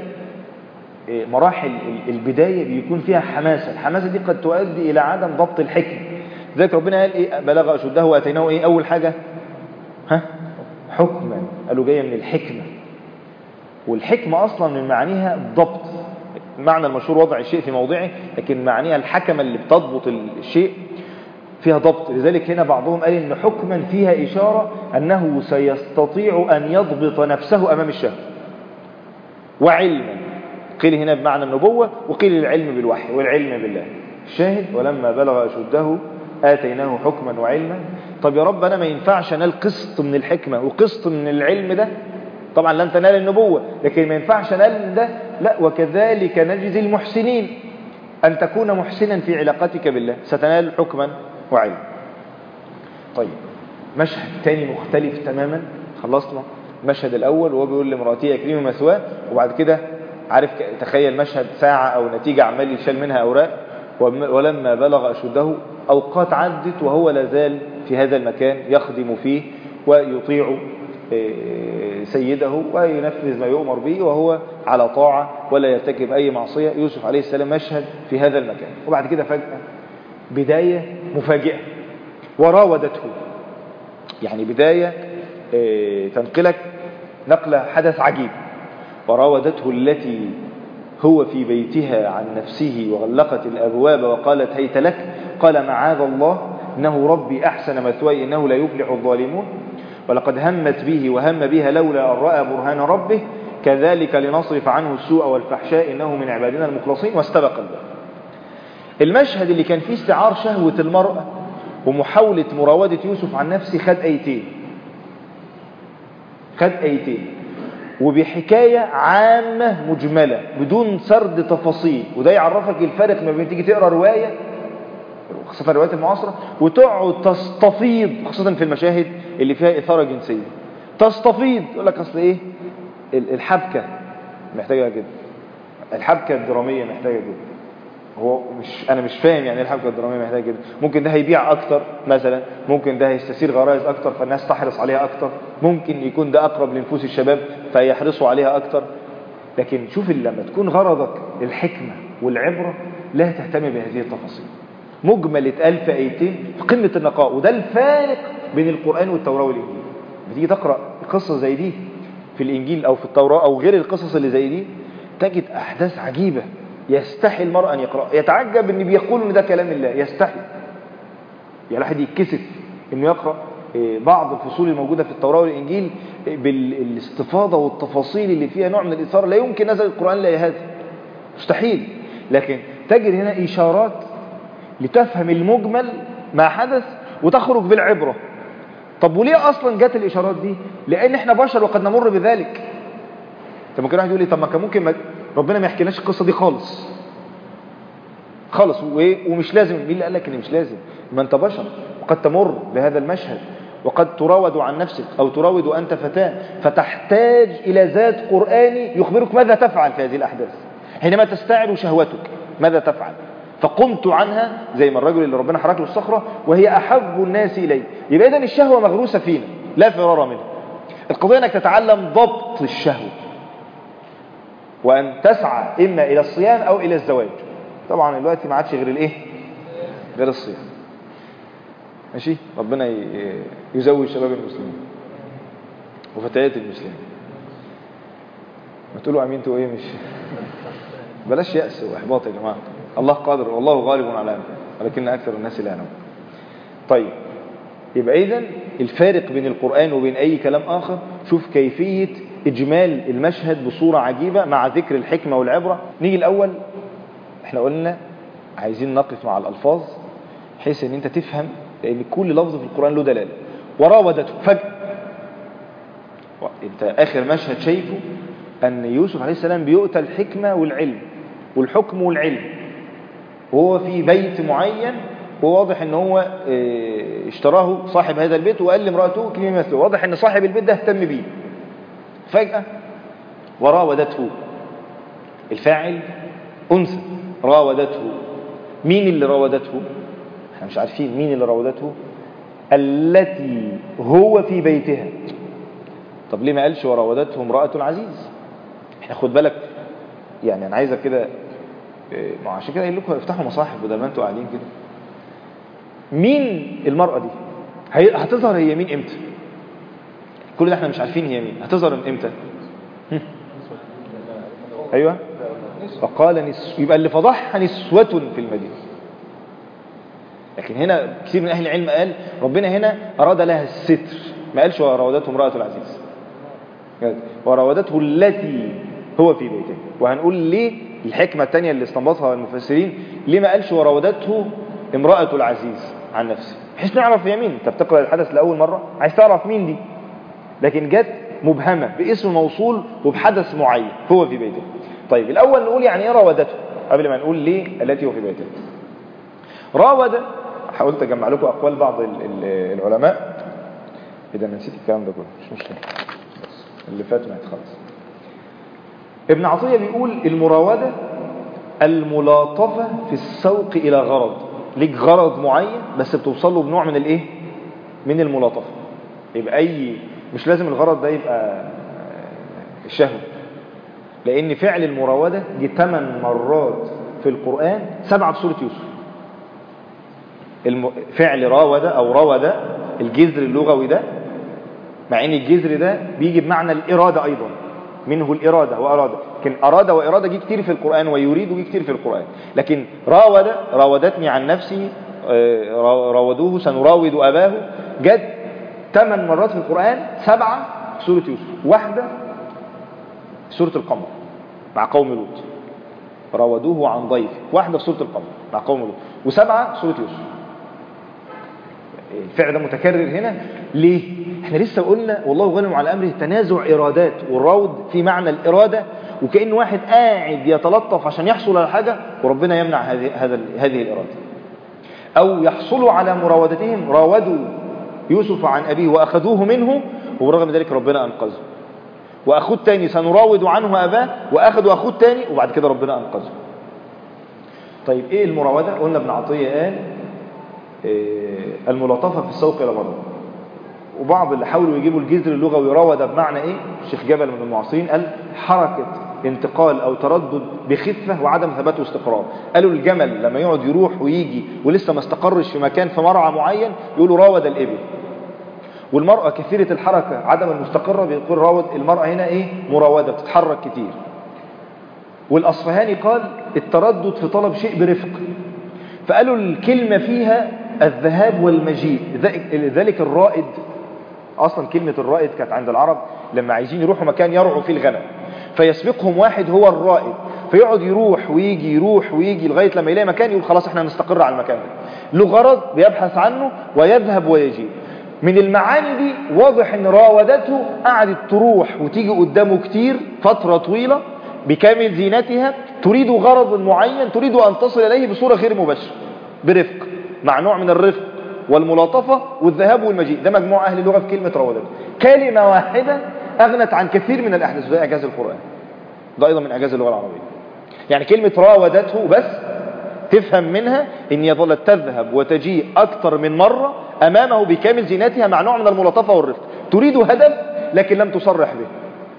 مراحل البدايه بيكون فيها حماسه الحماسه دي قد تؤدي الى عدم ضبط الحكم ذلك ربنا قال ايه بلغ اشده واتيناه ايه اول حاجه ها حكما قالوا جايه من الحكمه والحكمه اصلا من معانيها الضبط المعنى المشهور وضع الشيء في موضعه لكن معنيها الحكمة اللي بتضبط الشيء فيها ضبط لذلك هنا بعضهم قال إن حكما فيها إشارة أنه سيستطيع أن يضبط نفسه أمام الشهر وعلما قيل هنا بمعنى النبوة وقيل العلم بالوحي والعلم بالله الشاهد ولما بلغ أشده آتيناه حكما وعلما طب يا رب أنا ما ينفعش أنال قسط من الحكمة وقسط من العلم ده طبعا لن تنال النبوة لكن ما ينفعش نال ده لا وكذلك نجزي المحسنين أن تكون محسنا في علاقتك بالله ستنال حكما وعلما طيب مشهد تاني مختلف تماما خلصنا المشهد الأول وهو بيقول لامرأتي أكريم مثواه وبعد كده عارف تخيل مشهد ساعة أو نتيجة عمال يشال منها أوراق ولما بلغ أشده أوقات عدت وهو لازال في هذا المكان يخدم فيه ويطيع سيده وينفذ ما يؤمر به وهو على طاعة ولا يرتكب أي معصية يوسف عليه السلام مشهد في هذا المكان وبعد كده فجأة بداية مفاجئة وراودته يعني بداية تنقلك نقلة حدث عجيب وراودته التي هو في بيتها عن نفسه وغلقت الأبواب وقالت هيت لك قال معاذ الله إنه ربي أحسن مثواي إنه لا يفلح الظالمون ولقد همت به وهم بها لولا أن رأى برهان ربه كذلك لنصرف عنه السوء والفحشاء إنه من عبادنا المخلصين واستبق الباب المشهد اللي كان فيه استعار شهوة المرأة ومحاولة مراودة يوسف عن نفسه خد أيتين خد أيتين وبحكاية عامة مجملة بدون سرد تفاصيل وده يعرفك الفرق ما بين تيجي تقرأ رواية خاصة الروايات المعاصرة وتقعد تستفيض خاصة في المشاهد اللي فيها إثارة جنسية تستفيض يقول لك أصل إيه الحبكة محتاجة كده الحبكة الدرامية محتاجة كده هو مش انا مش فاهم يعني ايه الحبكه الدراميه محتاجه كده ممكن ده هيبيع اكتر مثلا ممكن ده هيستثير غرائز اكتر فالناس تحرص عليها اكتر ممكن يكون ده اقرب لنفوس الشباب فيحرصوا عليها اكتر لكن شوف لما تكون غرضك الحكمه والعبره لا تهتم بهذه التفاصيل مجمل اتقال في ايتين في قمه النقاء وده الفارق بين القران والتوراه والانجيل بتيجي تقرا قصه زي دي في الانجيل او في التوراه او غير القصص اللي زي دي تجد احداث عجيبه يستحي المرء أن يقرأ يتعجب أن بيقول أن ده كلام الله يستحي يعني الواحد يتكسف أنه يقرأ بعض الفصول الموجودة في التوراة والإنجيل بالاستفاضة والتفاصيل اللي فيها نوع من الإثارة لا يمكن نزل القرآن لا هذا مستحيل لكن تجد هنا إشارات لتفهم المجمل ما حدث وتخرج بالعبرة طب وليه أصلا جت الإشارات دي لأن إحنا بشر وقد نمر بذلك طب ممكن واحد يقول لي طب ما كان ممكن ما ربنا ما يحكيناش القصة دي خالص خالص ومش لازم مين اللي قال لك ان مش لازم ما انت بشر وقد تمر بهذا المشهد وقد تراود عن نفسك او تراود انت فتاة فتحتاج الى ذات قرآني يخبرك ماذا تفعل في هذه الاحداث حينما تستعر شهوتك ماذا تفعل فقمت عنها زي ما الرجل اللي ربنا حرك له الصخرة وهي احب الناس الي يبقى اذا الشهوة مغروسة فينا لا فرار منها القضية انك تتعلم ضبط الشهوة وأن تسعى إما إلى الصيام أو إلى الزواج طبعا الوقت ما عادش غير الإيه غير الصيام ماشي ربنا يزوج شباب المسلمين وفتيات المسلمين ما تقولوا أمين تو إيه مش بلاش يأس وإحباط يا جماعة الله قادر والله غالب على أمره ولكن أكثر الناس لا يعلمون طيب يبقى إذن الفارق بين القرآن وبين أي كلام آخر شوف كيفية إجمال المشهد بصورة عجيبة مع ذكر الحكمة والعبرة نيجي الأول احنا قلنا عايزين نقف مع الألفاظ بحيث ان انت تفهم لأن كل لفظ في القرآن له دلالة وراودته فجأة انت آخر مشهد شايفه أن يوسف عليه السلام بيؤتى الحكمة والعلم والحكم والعلم وهو في بيت معين وواضح ان هو اشتراه صاحب هذا البيت وقال لامرأته كلمة مثله واضح ان صاحب البيت ده اهتم بيه فجأة وراودته الفاعل أنثى راودته مين اللي راودته احنا مش عارفين مين اللي راودته التي هو في بيتها طب ليه ما قالش وراودته امرأة العزيز احنا خد بالك يعني انا عايزك كده ما عشان كده قايل لكم افتحوا مصاحف بدل ما انتوا قاعدين كده مين المرأة دي هتظهر هي مين امتى كل ده احنا مش عارفين هي مين هتظهر امتى ايوه فقال نس... يبقى اللي فضحها نسوة في المدينة لكن هنا كثير من اهل العلم قال ربنا هنا اراد لها الستر ما قالش وراودته امرأة العزيز وراودته التي هو في بيته وهنقول ليه الحكمة الثانية اللي استنبطها المفسرين ليه ما قالش وراودته امرأة العزيز عن نفسه بحيث نعرف هي مين انت بتقرأ الحدث لأول مرة عايز تعرف مين دي لكن جت مبهمة باسم موصول وبحدث معين هو في بيته طيب الأول نقول يعني ايه راودته قبل ما نقول ليه التي هو في بيته راود حاولت أجمع لكم أقوال بعض العلماء إذا نسيت الكلام ده كله مش مشكلة اللي فات مات خلاص ابن عطية بيقول المراودة الملاطفة في السوق إلى غرض ليك غرض معين بس بتوصل له بنوع من الايه من الملاطفة يبقى أي مش لازم الغرض ده يبقى الشهوة لأن فعل المراودة دي ثمان مرات في القرآن سبعة في سورة يوسف الم... فعل راود أو راود الجذر اللغوي ده مع ان الجذر ده بيجي بمعنى الإرادة أيضا منه الإرادة وأراد لكن أراد وإرادة جه كتير في القرآن ويريد جه كتير في القرآن لكن راود راودتني عن نفسي راودوه سنراود أباه جت ثمان مرات في القرآن سبعة في سورة يوسف واحدة سورة القمر مع قوم لوط راودوه عن ضيف واحدة في سورة القمر مع قوم لوط وسبعة سورة يوسف الفعل ده متكرر هنا ليه؟ احنا لسه قلنا والله غنم على امره تنازع ارادات والروض في معنى الاراده وكأن واحد قاعد يتلطف عشان يحصل على حاجه وربنا يمنع هذه هذا هذه الاراده. او يحصلوا على مراودتهم راودوا يوسف عن ابيه واخذوه منه وبرغم ذلك ربنا انقذه. واخوه الثاني سنراود عنه اباه واخذوا اخوه الثاني وبعد كده ربنا انقذه. طيب ايه المراوده؟ قلنا ابن عطيه قال إيه الملاطفه في السوق الى بره. وبعض اللي حاولوا يجيبوا الجذر اللغوي راود بمعنى ايه الشيخ جبل من المعاصرين قال حركة انتقال او تردد بخفة وعدم ثبات واستقرار قالوا الجمل لما يقعد يروح ويجي ولسه ما استقرش في مكان في مرعى معين يقولوا راود الابل والمرأة كثيرة الحركة عدم المستقرة بيقول راود المرأة هنا ايه مراودة بتتحرك كتير والاصفهاني قال التردد في طلب شيء برفق فقالوا الكلمة فيها الذهاب والمجيء ذلك الرائد اصلا كلمة الرائد كانت عند العرب لما عايزين يروحوا مكان يرعوا فيه الغنم فيسبقهم واحد هو الرائد فيقعد يروح ويجي يروح ويجي لغاية لما يلاقي مكان يقول خلاص احنا نستقر على المكان ده له غرض بيبحث عنه ويذهب ويجي من المعاني دي واضح ان راودته قعدت تروح وتيجي قدامه كتير فترة طويلة بكامل زينتها تريد غرض معين تريد ان تصل اليه بصورة غير مباشرة برفق مع نوع من الرفق والملاطفة والذهاب والمجيء ده مجموع أهل اللغة في كلمة راودته كلمة واحدة أغنت عن كثير من الأحداث ده إعجاز القرآن ده أيضا من إعجاز اللغة العربية يعني كلمة راودته بس تفهم منها ان هي ظلت تذهب وتجيء أكثر من مرة أمامه بكامل زينتها مع نوع من الملاطفة والرفق تريد هدف لكن لم تصرح به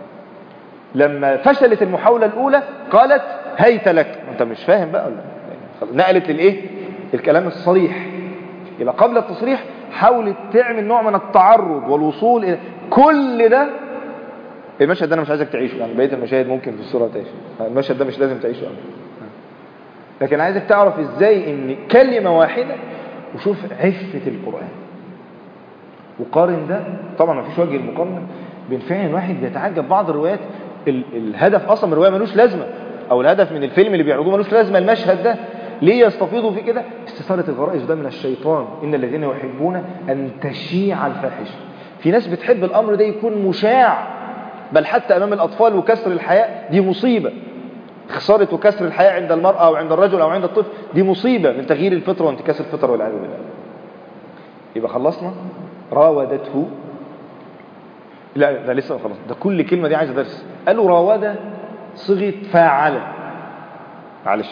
لما فشلت المحاولة الأولى قالت هيت لك أنت مش فاهم بقى ولا نقلت للإيه الكلام الصريح يبقى قبل التصريح حاولت تعمل نوع من التعرض والوصول إلى كل ده المشهد ده انا مش عايزك تعيشه يعني بقيه المشاهد ممكن في الصوره تعيشه المشهد ده مش لازم تعيشه أبدا لكن عايزك تعرف ازاي ان كلمه واحده وشوف عفه القران وقارن ده طبعا ما فيش وجه المقارنه بين فعلا الواحد بيتعجب بعض الروايات ال الهدف اصلا من الروايه ملوش لازمه او الهدف من الفيلم اللي بيعرضوه ملوش لازمه المشهد ده ليه يستفيضوا في كده استثارة الغرائز ده من الشيطان إن الذين يحبون أن تشيع الفاحشة في ناس بتحب الأمر ده يكون مشاع بل حتى أمام الأطفال وكسر الحياة دي مصيبة خسارة وكسر الحياة عند المرأة أو عند الرجل أو عند الطفل دي مصيبة من تغيير الفطرة وانتكاس الفطرة والعياذ بالله يبقى خلصنا راودته لا ده لسه خلاص ده كل كلمة دي عايزة درس قالوا راودة صيغة فاعل معلش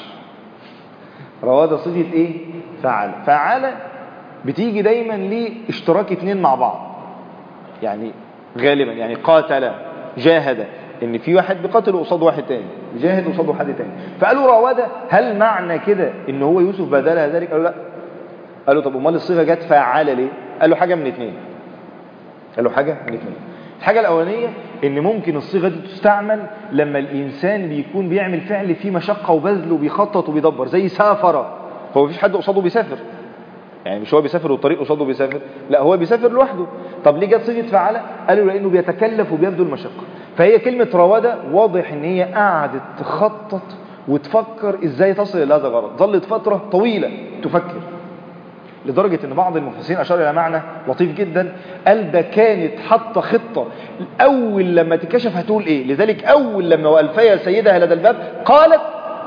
رواد صيغه ايه فعل فعل بتيجي دايما لاشتراك اتنين مع بعض يعني غالبا يعني قاتل جاهد ان في واحد بيقاتل قصاد واحد تاني جاهد قصاد واحد تاني فقالوا راوده هل معنى كده ان هو يوسف بدلها ذلك قالوا لا قالوا طب امال الصيغه جت فعل ليه قالوا حاجه من اتنين قالوا حاجه من اتنين الحاجة الأولانية إن ممكن الصيغة دي تستعمل لما الإنسان بيكون بيعمل فعل فيه مشقة وبذل وبيخطط وبيدبر زي سافر هو مفيش حد قصاده بيسافر يعني مش هو بيسافر والطريق قصاده بيسافر لا هو بيسافر لوحده طب ليه جت صيغة فعل قالوا لأنه بيتكلف وبيبذل مشقة فهي كلمة روادة واضح إن هي قعدت تخطط وتفكر إزاي تصل إلى هذا الغرض ظلت فترة طويلة تفكر لدرجة ان بعض المفسرين اشار الى معنى لطيف جدا قال ده كانت حاطه خطة اول لما تكشف هتقول ايه لذلك اول لما والفيا سيدها لدى الباب قالت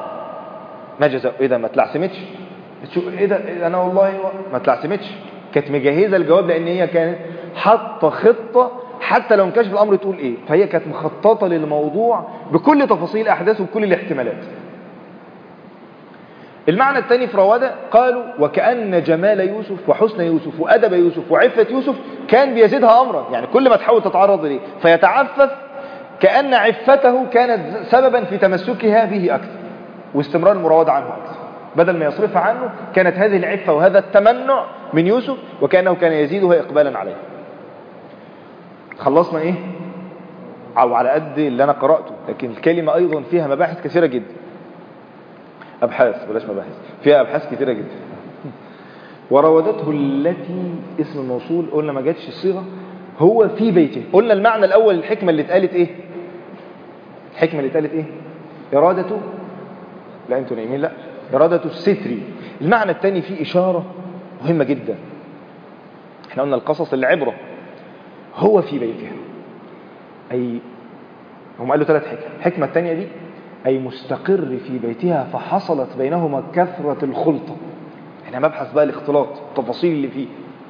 ما جزاء ايه ده ما تلعثمتش ايه ده إيه انا والله ما تلعثمتش كانت مجهزة الجواب لان هي كانت حاطه خطة حتى لو انكشف الامر تقول ايه فهي كانت مخططة للموضوع بكل تفاصيل احداثه وبكل الاحتمالات المعنى الثاني في روادة قالوا وكأن جمال يوسف وحسن يوسف وأدب يوسف وعفة يوسف كان بيزيدها أمرا يعني كل ما تحاول تتعرض إليه فيتعفف كأن عفته كانت سببا في تمسكها به أكثر واستمرار المراودة عنه أكثر بدل ما يصرفها عنه كانت هذه العفة وهذا التمنع من يوسف وكأنه كان يزيدها إقبالا عليه خلصنا إيه أو على قد اللي أنا قرأته لكن الكلمة أيضا فيها مباحث كثيرة جدا أبحاث بلاش مباحث فيها أبحاث كثيرة جدا وراودته التي اسم الموصول قلنا ما جاتش الصيغة هو في بيته قلنا المعنى الأول الحكمة اللي اتقالت إيه الحكمة اللي اتقالت ايه إرادة لا انتوا نايمين لا إرادة الستر المعنى الثاني فيه إشارة مهمة جدا احنا قلنا القصص اللي عبرة هو في بيتها أي هم قالوا ثلاث حكم الحكمة الثانية دي أي مستقر في بيتها فحصلت بينهما كثرة الخلطة احنا مبحث بقى الاختلاط التفاصيل اللي فيه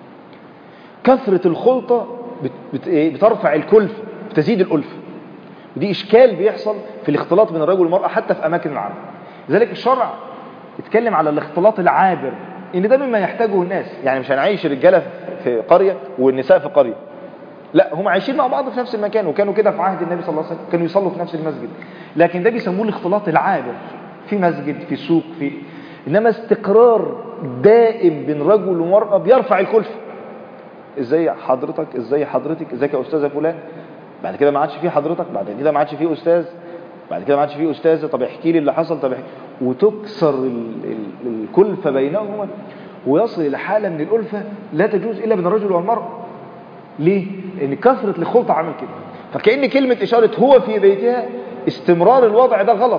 كثرة الخلطة بت بت إيه؟ بترفع الكلفة بتزيد الألفة ودي إشكال بيحصل في الاختلاط بين الرجل والمرأة حتى في أماكن العمل لذلك الشرع اتكلم على الاختلاط العابر ان ده مما يحتاجه الناس يعني مش هنعيش الرجاله في قريه والنساء في قريه لا هم عايشين مع بعض في نفس المكان وكانوا كده في عهد النبي صلى الله عليه وسلم كانوا يصلوا في نفس المسجد لكن ده بيسموه الاختلاط العابر في مسجد في سوق في انما استقرار دائم بين رجل ومرأة بيرفع الكلفة ازاي حضرتك ازاي حضرتك ازيك يا استاذه فلان بعد كده ما عادش فيه حضرتك بعد كده ما عادش فيه استاذ بعد كده ما عادش فيه استاذه طب احكي لي اللي حصل طب احكي. وتكسر ال ال الكلفه بينهما ويصل الى حاله من الالفه لا تجوز الا بين الرجل والمراه ليه لان كثره الخلطه عمل كده فكأن كلمه اشاره هو في بيتها استمرار الوضع ده غلط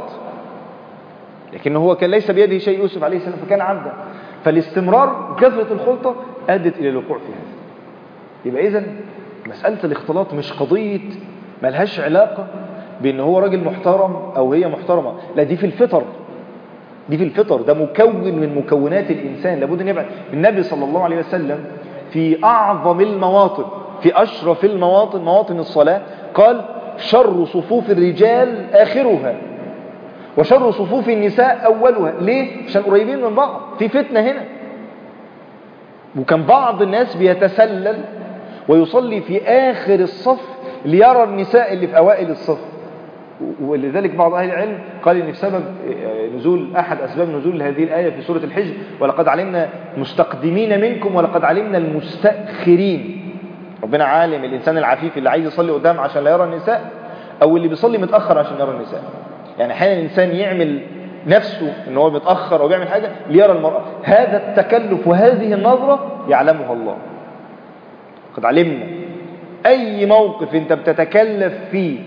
لكن هو كان ليس بيده شيء يوسف عليه السلام فكان عبدا فالاستمرار كثره الخلطه ادت الى الوقوع في هذا يبقى اذا مساله الاختلاط مش قضيه ملهاش علاقه بان هو راجل محترم او هي محترمه لا دي في الفطر دي في الفطر ده مكون من مكونات الانسان لابد ان يبقى النبي صلى الله عليه وسلم في اعظم المواطن في اشرف المواطن مواطن الصلاه قال شر صفوف الرجال اخرها وشر صفوف النساء اولها ليه عشان قريبين من بعض في فتنه هنا وكان بعض الناس بيتسلل ويصلي في آخر الصف ليرى النساء اللي في أوائل الصف ولذلك بعض أهل العلم قال إن بسبب نزول أحد أسباب نزول هذه الآية في سورة الحج ولقد علمنا مستقدمين منكم ولقد علمنا المستأخرين ربنا عالم الإنسان العفيف اللي عايز يصلي قدام عشان لا يرى النساء أو اللي بيصلي متأخر عشان يرى النساء يعني أحيانا الإنسان يعمل نفسه ان هو متأخر أو بيعمل حاجة ليرى المرأة هذا التكلف وهذه النظرة يعلمها الله قد علمنا أي موقف أنت بتتكلف فيه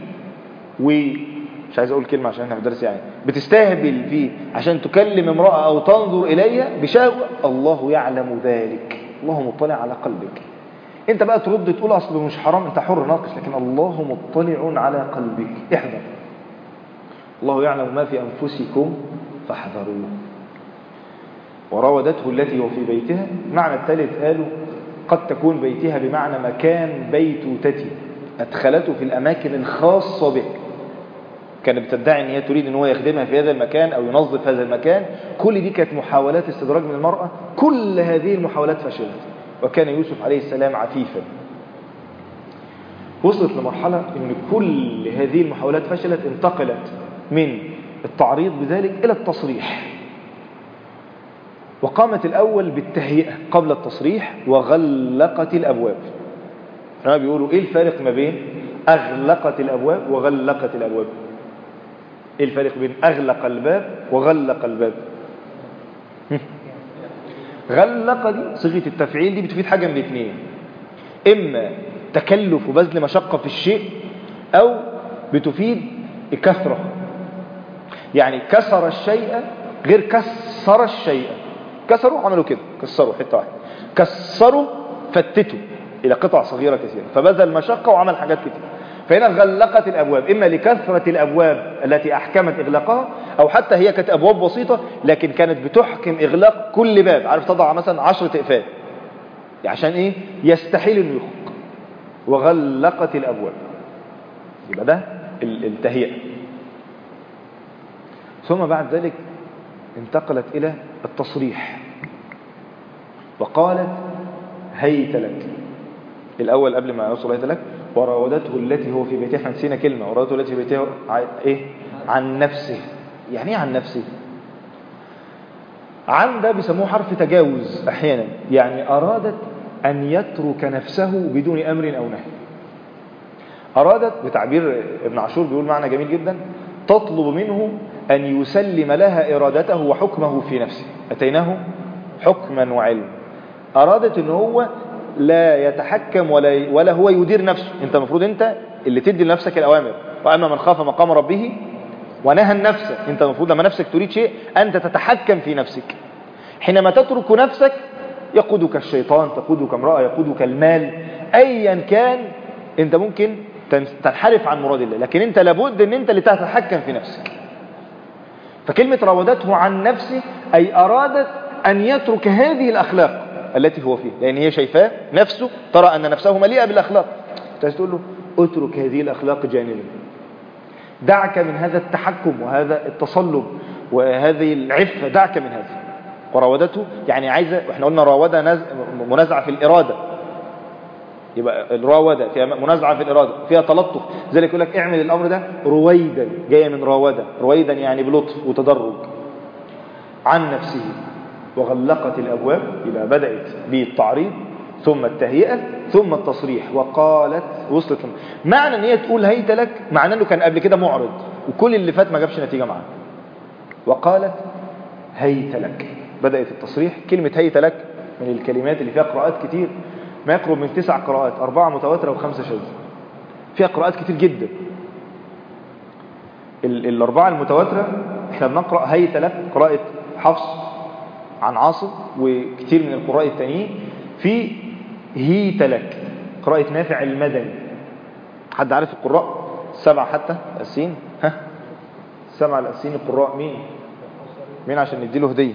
ومش عايز أقول كلمة عشان احنا في درس يعني بتستهبل فيه عشان تكلم امرأة أو تنظر إليها بشهوة الله يعلم ذلك الله مطلع على قلبك انت بقى ترد تقول اصل مش حرام انت حر ناقص لكن الله مطلع على قلبك احذر الله يعلم ما في أنفسكم فاحذروه وراودته التي هو في بيتها معنى الثالث قالوا قد تكون بيتها بمعنى مكان بيتوتتي أدخلته في الأماكن الخاصة به كانت بتدعي ان هي تريد ان هو يخدمها في هذا المكان او ينظف هذا المكان كل دي كانت محاولات استدراج من المرأة كل هذه المحاولات فشلت وكان يوسف عليه السلام عفيفا وصلت لمرحلة ان كل هذه المحاولات فشلت انتقلت من التعريض بذلك إلى التصريح وقامت الأول بالتهيئة قبل التصريح وغلقت الأبواب هنا بيقولوا إيه الفارق ما بين أغلقت الأبواب وغلقت الأبواب إيه الفارق بين أغلق الباب وغلق الباب غلق دي صيغة التفعيل دي بتفيد حاجة من الاثنين إما تكلف وبذل مشقة في الشيء أو بتفيد الكثرة يعني كسر الشيء غير كسر الشيء كسروا عملوا كده كسروا حتة واحدة كسروا فتتوا إلى قطع صغيرة كثيرة فبذل مشقة وعمل حاجات كتير فهنا غلقت الأبواب إما لكثرة الأبواب التي أحكمت إغلاقها أو حتى هي كانت أبواب بسيطة لكن كانت بتحكم إغلاق كل باب عارف تضع مثلا عشرة إقفال عشان إيه يستحيل إنه يخرج وغلقت الأبواب يبقى ده التهيئة ثم بعد ذلك انتقلت إلى التصريح وقالت هيت لك الأول قبل ما يوصل هيت لك وراودته التي هو في بيتها احنا نسينا كلمة وراودته التي في بيتها ايه عن نفسه يعني ايه عن نفسه عن ده بيسموه حرف تجاوز احيانا يعني ارادت ان يترك نفسه بدون امر او نهي ارادت بتعبير ابن عاشور بيقول معنى جميل جدا تطلب منه أن يسلم لها إرادته وحكمه في نفسه أتيناه حكما وعلم أرادت أن هو لا يتحكم ولا, ولا هو يدير نفسه أنت المفروض أنت اللي تدي لنفسك الأوامر وأما من خاف مقام ربه ونهى النفس انت المفروض لما نفسك تريد شيء أنت تتحكم في نفسك حينما تترك نفسك يقودك الشيطان تقودك امرأة يقودك المال أيا كان انت ممكن تنحرف عن مراد الله لكن انت لابد ان انت اللي تتحكم في نفسك فكلمة راودته عن نفسه أي أرادت أن يترك هذه الأخلاق التي هو فيها لأن هي شايفاه نفسه ترى أن نفسه مليئة بالأخلاق تقول له اترك هذه الأخلاق جانبا دعك من هذا التحكم وهذا التصلب وهذه العفة دعك من هذا وراودته يعني عايزة احنا قلنا راودة منازعة في الإرادة يبقى الراودة فيها منازعة في الإرادة فيها تلطف ذلك يقول لك اعمل الأمر ده رويدا جاية من راودة رويدا يعني بلطف وتدرج عن نفسه وغلقت الأبواب يبقى بدأت بالتعريض ثم التهيئة ثم التصريح وقالت وصلت معنى ان هي تقول هيت لك معنى انه كان قبل كده معرض وكل اللي فات ما جابش نتيجة معاه وقالت هيت لك بدأت التصريح كلمة هيت لك من الكلمات اللي فيها قراءات كتير ما يقرب من تسع قراءات أربعة متواترة وخمسة شاذة فيها قراءات كتير جدا الأربعة المتواترة احنا بنقرأ هيت لك قراءة حفص عن عاصم وكتير من القراء التانيين في هيت لك قراءة نافع المدني حد عارف القراء سبعة حتى الأسين ها سبعة الأسين القراء مين مين عشان نديله هدية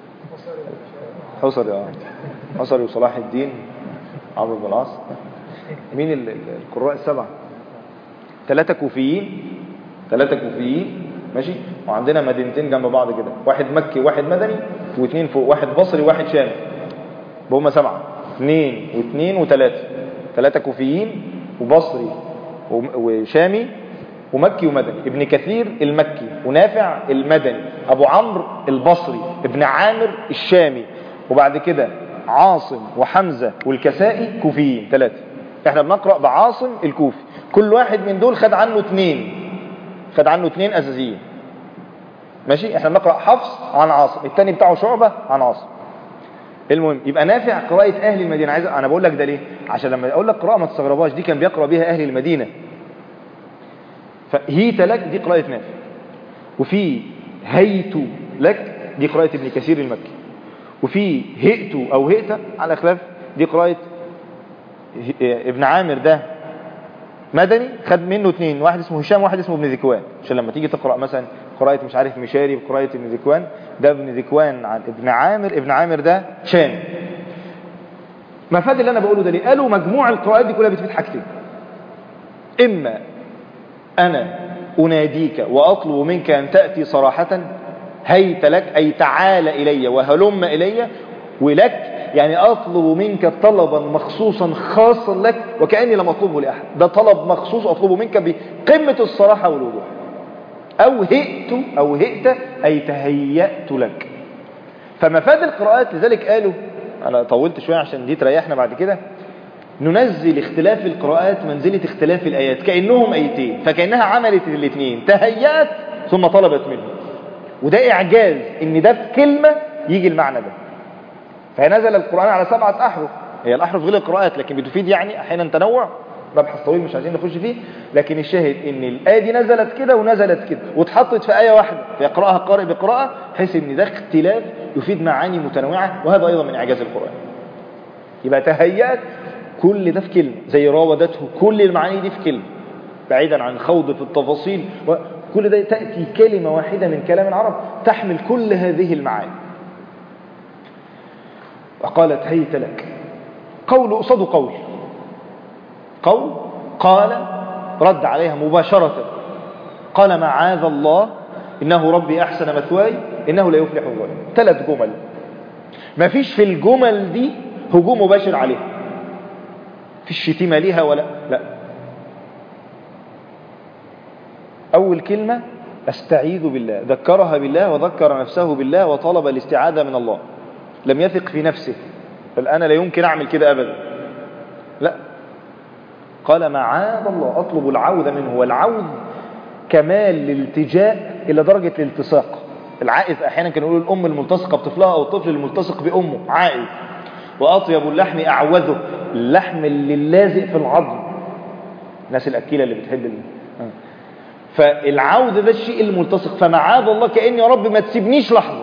حصري اه حصري وصلاح الدين عمرو بن العاص مين القراء السبعة ثلاثة كوفيين ثلاثة كوفيين ماشي وعندنا مدينتين جنب بعض كده واحد مكي واحد مدني واثنين فوق واحد بصري واحد شامي هم سبعة اثنين واثنين وثلاثة ثلاثة كوفيين وبصري وشامي ومكي ومدني ابن كثير المكي ونافع المدني ابو عمرو البصري ابن عامر الشامي وبعد كده عاصم وحمزة والكسائي كوفيين ثلاثة احنا بنقرأ بعاصم الكوفي كل واحد من دول خد عنه اثنين خد عنه اثنين اساسيين ماشي احنا بنقرأ حفص عن عاصم الثاني بتاعه شعبة عن عاصم المهم يبقى نافع قراءة أهل المدينة عايز أنا بقول لك ده ليه عشان لما أقول لك قراءة ما تستغربهاش دي كان بيقرأ بيها أهل المدينة فهيت لك دي قراءة نافع وفي هيت لك دي قراءة ابن كثير المكي وفي هئت أو هئت على خلاف دي قراءة ابن عامر ده مدني خد منه اثنين واحد اسمه هشام واحد اسمه ابن ذكوان عشان لما تيجي تقرأ مثلا قراءة مش عارف مشاري بقراءة ابن ذكوان ده ابن ذكوان عن ابن عامر ابن عامر ده شام مفاد اللي انا بقوله ده ليه قالوا مجموع القراءات دي كلها بتفيد حاجتين اما انا اناديك واطلب منك ان تأتي صراحة هيت لك اي تعال الي وهلم الي ولك يعني أطلب منك طلبا مخصوصا خاصا لك وكأني لم أطلبه لأحد ده طلب مخصوص أطلبه منك بقمة الصراحة والوضوح أو هئت أو هئت أي تهيأت لك فمفاد القراءات لذلك قالوا أنا طولت شوية عشان دي تريحنا بعد كده ننزل اختلاف القراءات منزلة اختلاف الآيات كأنهم آيتين فكأنها عملت الاثنين تهيأت ثم طلبت منه وده إعجاز إن ده في كلمة يجي المعنى ده فنزل القرآن على سبعة أحرف هي الأحرف غير القراءات لكن بتفيد يعني أحيانا تنوع مبحث طويل مش عايزين نخش فيه لكن الشاهد ان الآية دي نزلت كده ونزلت كده واتحطت في آية واحدة فيقرأها القارئ بقراءة بحيث ان ده اختلاف يفيد معاني متنوعة وهذا أيضا من إعجاز القرآن يبقى تهيأت كل ده في كلمة زي راودته كل المعاني دي في كلمة بعيدا عن الخوض في التفاصيل كل ده تأتي كلمة واحدة من كلام العرب تحمل كل هذه المعاني وقالت هيت لك قول قصاد قول قول قال رد عليها مباشرة قال معاذ الله إنه ربي أحسن مثواي إنه لا يفلح الظالم ثلاث جمل ما فيش في الجمل دي هجوم مباشر عليها في الشتيمة ليها ولا لا أول كلمة أستعيذ بالله ذكرها بالله وذكر نفسه بالله وطلب الاستعاذة من الله لم يثق في نفسه بل أنا لا يمكن أعمل كده أبدا لا قال معاذ الله أطلب العوذ منه والعوذ كمال الالتجاء إلى درجة الالتصاق العائذ أحيانا كانوا يقولوا الأم الملتصقة بطفلها أو الطفل الملتصق بأمه عائذ وأطيب اللحم أعوذه اللحم اللي لازق في العظم الناس الأكيلة اللي بتحب ال... فالعودة ده الشيء الملتصق فمعاذ الله كأن يا رب ما تسيبنيش لحظة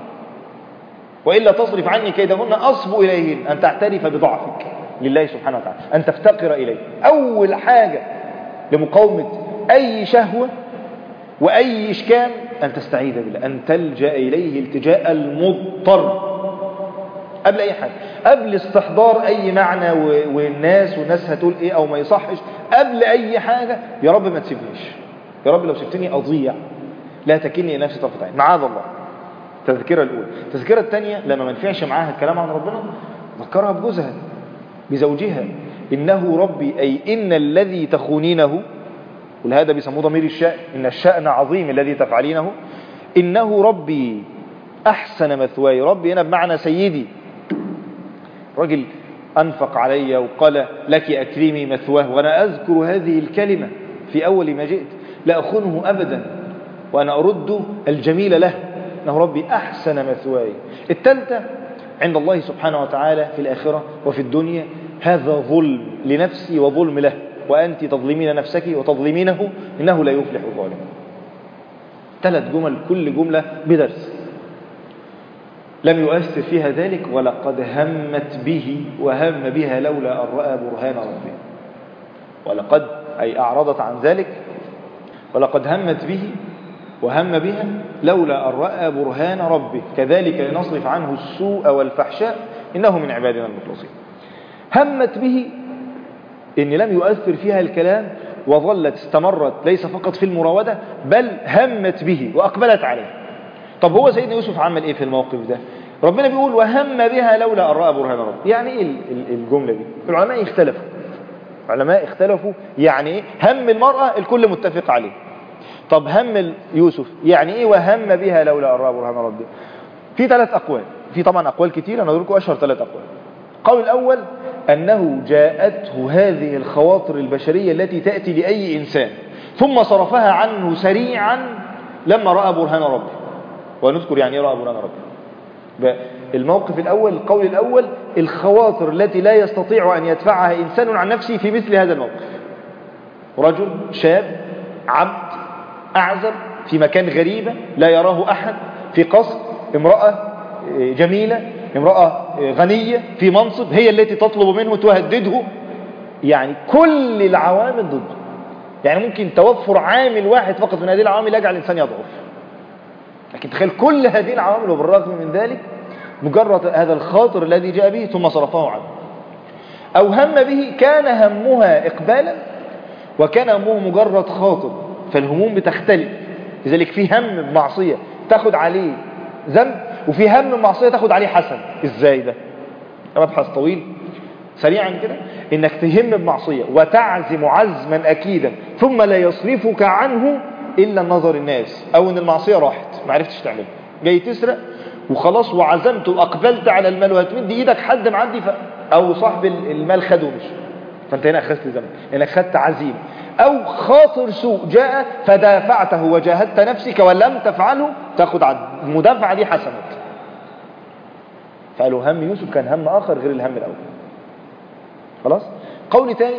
وإلا تصرف عني كيدهن أصب إليهن أن تعترف بضعفك لله سبحانه وتعالى أن تفتقر إليه أول حاجة لمقاومة أي شهوة وأي إشكال أن تستعيذ بالله أن تلجأ إليه التجاء المضطر قبل أي حاجة قبل استحضار أي معنى و- والناس والناس هتقول إيه أو ما يصحش قبل أي حاجة يا رب ما تسيبنيش يا رب لو سبتني أضيع لا تكلني نفسي طرفة عين معاذ الله التذكرة الأولى التذكرة الثانية لما ما نفعش معاها الكلام عن ربنا ذكرها بجوزها بزوجها إنه ربي أي إن الذي تخونينه ولهذا بيسموه ضمير الشأن إن الشأن عظيم الذي تفعلينه إنه ربي أحسن مثواي ربي هنا بمعنى سيدي رجل أنفق علي وقال لك أكرمي مثواه وأنا أذكر هذه الكلمة في أول ما جئت لا أخونه أبدا وأنا أرد الجميل له إنه ربي أحسن مثواي الثالثة عند الله سبحانه وتعالى في الآخرة وفي الدنيا هذا ظلم لنفسي وظلم له وأنت تظلمين نفسك وتظلمينه إنه لا يفلح الظالم ثلاث جمل كل جملة بدرس لم يؤثر فيها ذلك ولقد همت به وهم بها لولا أن رأى برهان ربه ولقد أي أعرضت عن ذلك ولقد همت به وهم بها لولا أن رأى برهان ربه كذلك لنصرف عنه السوء والفحشاء إنه من عبادنا المخلصين همت به إن لم يؤثر فيها الكلام وظلت استمرت ليس فقط في المراودة بل همت به وأقبلت عليه طب هو سيدنا يوسف عمل إيه في الموقف ده ربنا بيقول وهم بها لولا أن رأى برهان ربه يعني إيه ال- ال- الجملة دي العلماء اختلفوا العلماء اختلفوا يعني إيه هم المرأة الكل متفق عليه طب هم يوسف يعني ايه وهم بها لولا ان راى برهان ربه في ثلاث اقوال في طبعا اقوال كتير انا اقول لكم اشهر ثلاث اقوال القول الاول انه جاءته هذه الخواطر البشريه التي تاتي لاي انسان ثم صرفها عنه سريعا لما راى برهان ربه ونذكر يعني ايه راى برهان ربه ب- الموقف الأول القول الأول الخواطر التي لا يستطيع أن يدفعها إنسان عن نفسه في مثل هذا الموقف رجل شاب عبد أعزب في مكان غريبة لا يراه أحد في قصر امرأة جميلة امرأة غنية في منصب هي التي تطلب منه تهدده يعني كل العوامل ضده يعني ممكن توفر عامل واحد فقط من هذه العوامل يجعل الإنسان يضعف لكن تخيل كل هذه العوامل وبالرغم من ذلك مجرد هذا الخاطر الذي جاء به ثم صرفه عنه أو هم به كان همها إقبالا وكان همه مجرد خاطر فالهموم بتختلف لذلك في هم بمعصية تاخد عليه ذنب وفي هم بمعصية تاخد عليه حسن ازاي ده مبحث طويل سريعا كده انك تهم بمعصية وتعزم عزما اكيدا ثم لا يصرفك عنه الا نظر الناس او ان المعصية راحت ما عرفتش تعملها جاي تسرق وخلاص وعزمت واقبلت على المال وهتمد ايدك حد معدي ف... او صاحب المال خده ومشي فانت هنا اخذت ذنب انك خدت عزيمه او خاطر سوء جاء فدافعته وجاهدت نفسك ولم تفعله تاخد على المدافعه دي حسنات فقالوا هم يوسف كان هم اخر غير الهم الاول خلاص قول تاني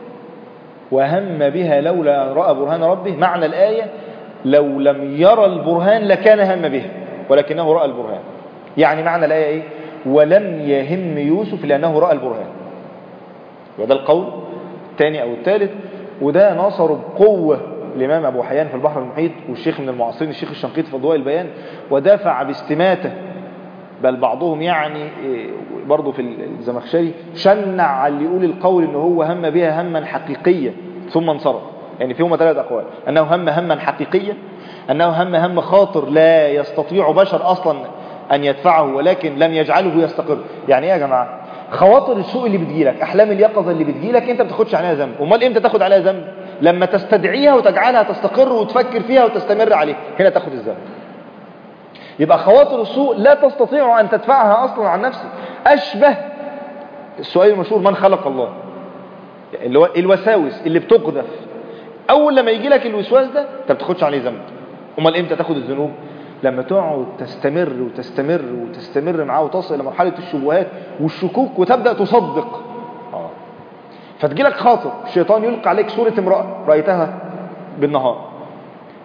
وهم بها لولا أن راى برهان ربه معنى الايه لو لم يرى البرهان لكان هم بها ولكنه راى البرهان يعني معنى الايه ايه ولم يهم يوسف لانه راى البرهان وده القول الثاني او الثالث وده نصر بقوة الإمام أبو حيان في البحر المحيط والشيخ من المعاصرين الشيخ الشنقيطي في أضواء البيان ودافع باستماتة بل بعضهم يعني برضه في الزمخشري شنع على اللي يقول القول ان هو هم بها هما حقيقيا ثم انصرف يعني فيهما ثلاث أقوال أنه هم هما حقيقيا أنه هم هم خاطر لا يستطيع بشر أصلا أن يدفعه ولكن لم يجعله يستقر يعني ايه يا جماعة خواطر السوء اللي بتجيلك احلام اليقظه اللي بتجيلك انت ما بتاخدش عليها ذنب امال امتى تاخد عليها ذنب لما تستدعيها وتجعلها تستقر وتفكر فيها وتستمر عليها هنا تاخد الذنب يبقى خواطر السوء لا تستطيع ان تدفعها اصلا عن نفسك اشبه السؤال المشهور من خلق الله اللي هو الوساوس اللي بتقذف اول لما يجي لك الوسواس ده انت ما بتاخدش عليه ذنب امال امتى تاخد الذنوب لما تقعد تستمر وتستمر وتستمر معاه وتصل إلى مرحلة الشبهات والشكوك وتبدأ تصدق آه. فتجي لك خاطر الشيطان يلقى عليك صورة امرأة رأيتها بالنهار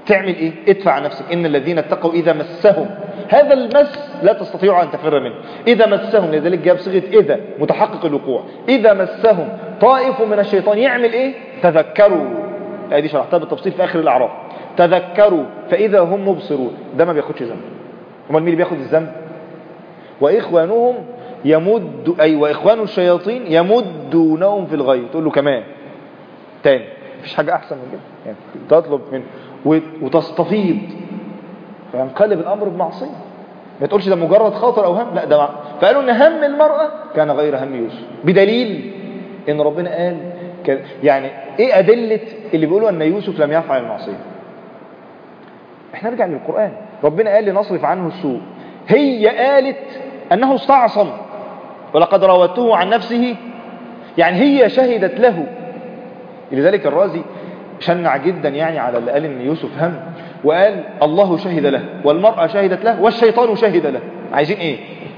تعمل ايه ادفع عن نفسك ان الذين اتقوا اذا مسهم هذا المس لا تستطيع ان تفر منه اذا مسهم لذلك جاب صيغه اذا متحقق الوقوع اذا مسهم طائف من الشيطان يعمل ايه تذكروا هذه شرحتها بالتفصيل في اخر الاعراف تذكروا فاذا هم مبصرون ده ما بياخدش ذنب امال مين اللي بياخد الذنب واخوانهم يمد اي واخوان الشياطين يمدونهم في الغي تقول له كمان تاني مفيش حاجه احسن من كده يعني تطلب منه و- وتستفيض فينقلب الامر بمعصيه ما تقولش ده مجرد خاطر او هم لا ده مع... فقالوا ان هم المراه كان غير هم يوسف بدليل ان ربنا قال كان يعني ايه ادله اللي بيقولوا ان يوسف لم يفعل المعصيه احنا نرجع للقران ربنا قال لنصرف عنه السوء هي قالت انه استعصم ولقد راودته عن نفسه يعني هي شهدت له لذلك الرازي شنع جدا يعني على اللي قال ان يوسف هم وقال الله شهد له والمرأة شهدت له والشيطان شهد له عايزين ايه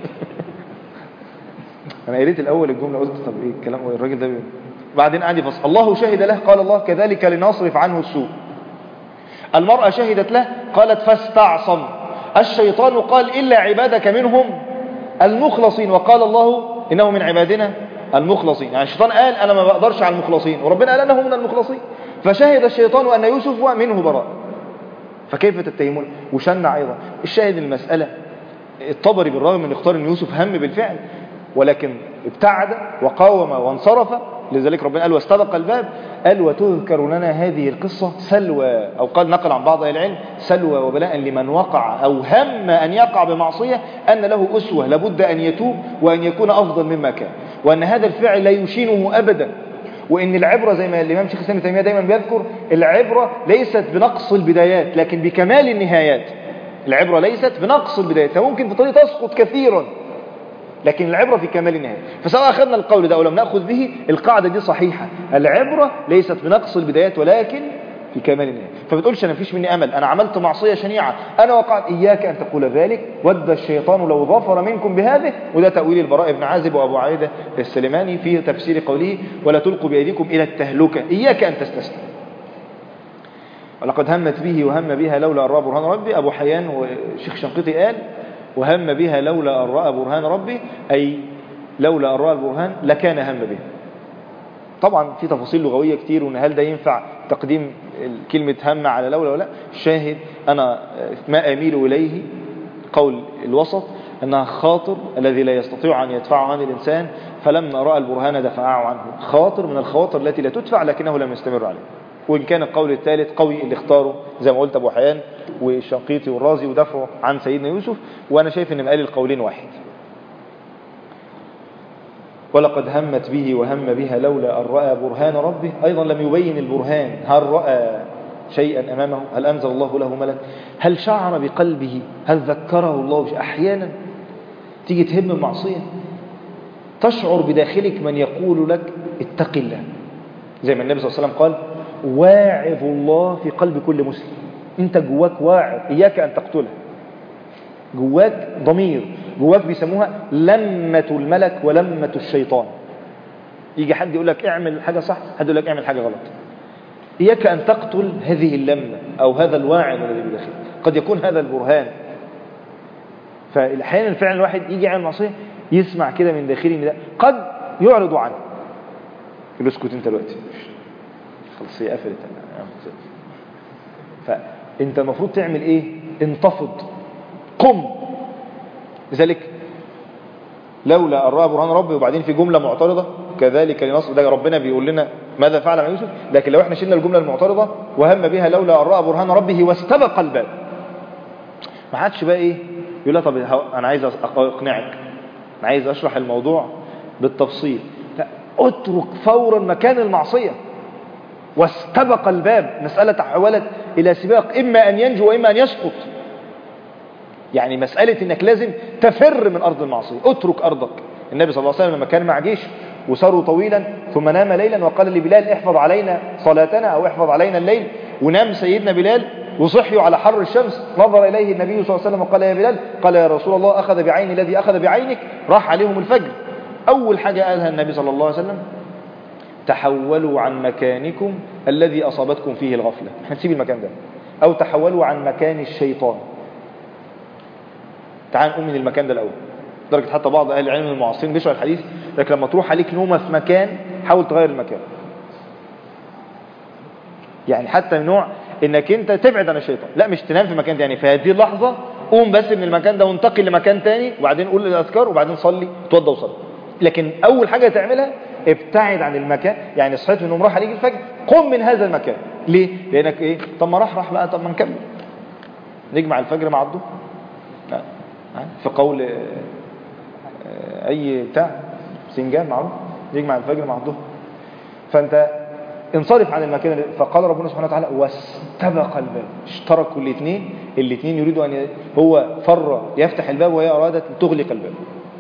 انا قريت الاول الجملة قلت طب ايه الكلام الراجل ده بيقول بعدين قعد يفصل الله شهد له قال الله كذلك لنصرف عنه السوء المرأة شهدت له قالت فاستعصم الشيطان قال إلا عبادك منهم المخلصين وقال الله إنه من عبادنا المخلصين يعني الشيطان قال أنا ما بقدرش على المخلصين وربنا قال أنه من المخلصين فشهد الشيطان أن يوسف منه براء فكيف تتهمون وشنع أيضا الشاهد المسألة الطبري بالرغم من اختار أن يوسف هم بالفعل ولكن ابتعد وقاوم وانصرف لذلك ربنا قال واستبق الباب قال وتذكر لنا هذه القصة سلوى أو قال نقل عن بعض أهل العلم سلوى وبلاء لمن وقع أو هم أن يقع بمعصية أن له أسوة لابد أن يتوب وأن يكون أفضل مما كان وأن هذا الفعل لا يشينه أبدا وإن العبرة زي ما الإمام شيخ الإسلام ابن تيمية دايما بيذكر العبرة ليست بنقص البدايات لكن بكمال النهايات العبرة ليست بنقص البدايات فممكن في طريق تسقط كثيرا لكن العبرة في كمال النهاية فسواء أخذنا القول ده أو لم نأخذ به القاعدة دي صحيحة العبرة ليست بنقص البدايات ولكن في كمال النهاية فبتقولش أنا مفيش مني أمل أنا عملت معصية شنيعة أنا وقعت إياك أن تقول ذلك ود الشيطان لو ظفر منكم بهذه وده تأويل البراء بن عازب وأبو عايدة السليماني في تفسير قوله ولا تلقوا بأيديكم إلى التهلكة إياك أن تستسلم ولقد همت به وهم بها لولا أن رأى برهان ربي أبو حيان وشيخ شنقيطي قال وهم بها لولا أن رأى برهان ربي أي لولا أن رأى البرهان لكان هم به طبعا في تفاصيل لغوية كتير وان هل ده ينفع تقديم كلمة هم على لولا ولا لا الشاهد أنا ما أميل إليه قول الوسط أنها خاطر الذي لا يستطيع أن يدفعه عن الإنسان فلما رأى البرهان دفعه عنه خاطر من الخواطر التي لا تدفع لكنه لم يستمر عليه وإن كان القول الثالث قوي اللي اختاره زي ما قلت أبو حيان والشنقيطي والرازي ودفعه عن سيدنا يوسف وأنا شايف أن مقال القولين واحد ولقد همت به وهم بها لولا أن رأى برهان ربه أيضا لم يبين البرهان هل رأى شيئا أمامه هل أنزل الله له ملك هل شعر بقلبه هل ذكره الله بشيء أحيانا تيجي تهم المعصية تشعر بداخلك من يقول لك اتق الله زي ما النبي صلى الله عليه وسلم قال واعظ الله في قلب كل مسلم انت جواك واعظ اياك ان تقتله جواك ضمير جواك بيسموها لمة الملك ولمة الشيطان يجي حد يقول لك اعمل حاجة صح حد يقول لك اعمل حاجة غلط إياك أن تقتل هذه اللمة أو هذا الواعظ الذي بداخلك قد يكون هذا البرهان فأحيانا فعلا الواحد يجي يعمل معصية يسمع كده من داخله ان ده قد يعرض عنه يقول له اسكت انت دلوقتي خلاص هي قفلت فانت المفروض تعمل ايه انتفض قم لذلك لولا أن رأى برهان ربي وبعدين في جملة معترضة كذلك لنصر ده ربنا بيقول لنا ماذا فعل مع يوسف لكن لو احنا شلنا الجملة المعترضة وهم بها لولا أن رأى برهان ربه واستبق الباب ما عادش بقى ايه يقول لها طب انا عايز اقنعك انا عايز اشرح الموضوع بالتفصيل لا اترك فورا مكان المعصية واستبق الباب مسألة تحولت إلى سباق إما أن ينجو وإما أن يسقط يعني مسألة انك لازم تفر من ارض المعصية اترك ارضك النبي صلى الله عليه وسلم لما كان مع جيش وسروا طويلا ثم نام ليلا وقال لبلال احفظ علينا صلاتنا او احفظ علينا الليل ونام سيدنا بلال وصحيوا على حر الشمس نظر اليه النبي صلى الله عليه وسلم وقال يا بلال قال يا رسول الله اخذ بعيني الذي اخذ بعينك راح عليهم الفجر اول حاجة قالها النبي صلى الله عليه وسلم تحولوا عن مكانكم الذي اصابتكم فيه الغفلة احنا نسيب المكان ده أو تحولوا عن مكان الشيطان تعال نقوم من المكان ده الأول لدرجة حتى بعض أهل العلم المعاصرين بيشرح الحديث لكن لما تروح عليك نومة في مكان حاول تغير المكان يعني حتى من نوع انك انت تبعد عن الشيطان لا مش تنام في مكان تاني في هذه اللحظة قوم بس من المكان ده وانتقل لمكان تاني وبعدين قول الاذكار وبعدين صلي توضى وصلي لكن اول حاجة تعملها ابتعد عن المكان يعني صحيت من النوم راح عليك الفجر قم من هذا المكان ليه لانك ايه طب ما راح راح بقى طب ما نكمل نجمع الفجر مع الظهر لا. في قول آه، اي بتاع سنجان معروف يجمع الفجر مع الظهر فانت انصرف عن المكان اللي- فقال ربنا سبحانه وتعالى واستبق الباب اشتركوا الاثنين الاثنين يريدوا ان ي- هو فر يفتح الباب وهي ارادت ان تغلق الباب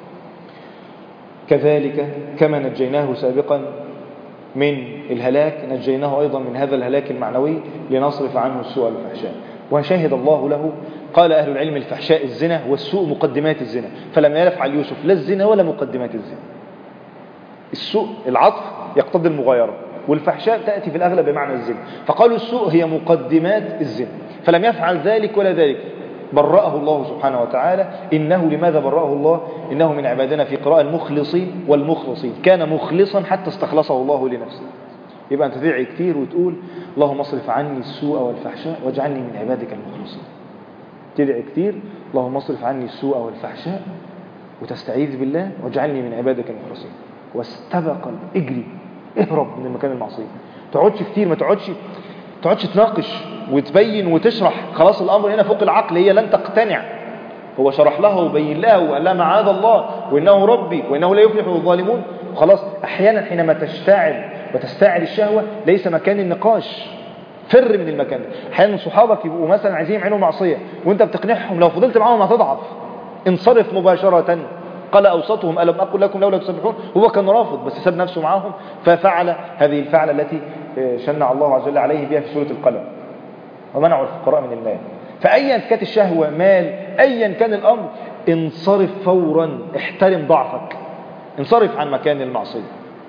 كذلك كما نجيناه سابقا من الهلاك نجيناه أيضا من هذا الهلاك المعنوي لنصرف عنه السوء والفحشاء وشهد الله له قال أهل العلم الفحشاء الزنا والسوء مقدمات الزنا فلم يفعل يوسف لا الزنا ولا مقدمات الزنا السوء العطف يقتضي المغايرة والفحشاء تأتي في الأغلب بمعنى الزنا فقالوا السوء هي مقدمات الزنا فلم يفعل ذلك ولا ذلك برأه الله سبحانه وتعالى إنه لماذا برأه الله إنه من عبادنا في قراءة المخلصين والمخلصين كان مخلصا حتى استخلصه الله لنفسه يبقى أنت تدعي كتير وتقول اللهم اصرف عني السوء والفحشاء واجعلني من عبادك المخلصين تدعي كتير اللهم اصرف عني السوء والفحشاء وتستعيذ بالله واجعلني من عبادك المخلصين واستبق اجري اهرب من المكان المعصيه تقعدش كتير ما تقعدش تقعدش تناقش وتبين وتشرح خلاص الامر هنا فوق العقل هي لن تقتنع هو شرح لها وبين لها وقال لها معاذ الله وانه ربي وانه لا يفلح الظالمون خلاص احيانا حينما تشتعل وتستعل الشهوه ليس مكان النقاش فر من المكان ده احيانا صحابك يبقوا مثلا عايزين يعملوا معصيه وانت بتقنعهم لو فضلت معاهم هتضعف انصرف مباشره قال اوسطهم الم اقل لكم لولا تسبحون هو كان رافض بس ساب نفسه معاهم ففعل هذه الفعله التي شنع الله عز وجل عليه بها في سوره القلم ومنعوا الفقراء من المال فايا كانت الشهوه مال ايا كان الامر انصرف فورا احترم ضعفك انصرف عن مكان المعصيه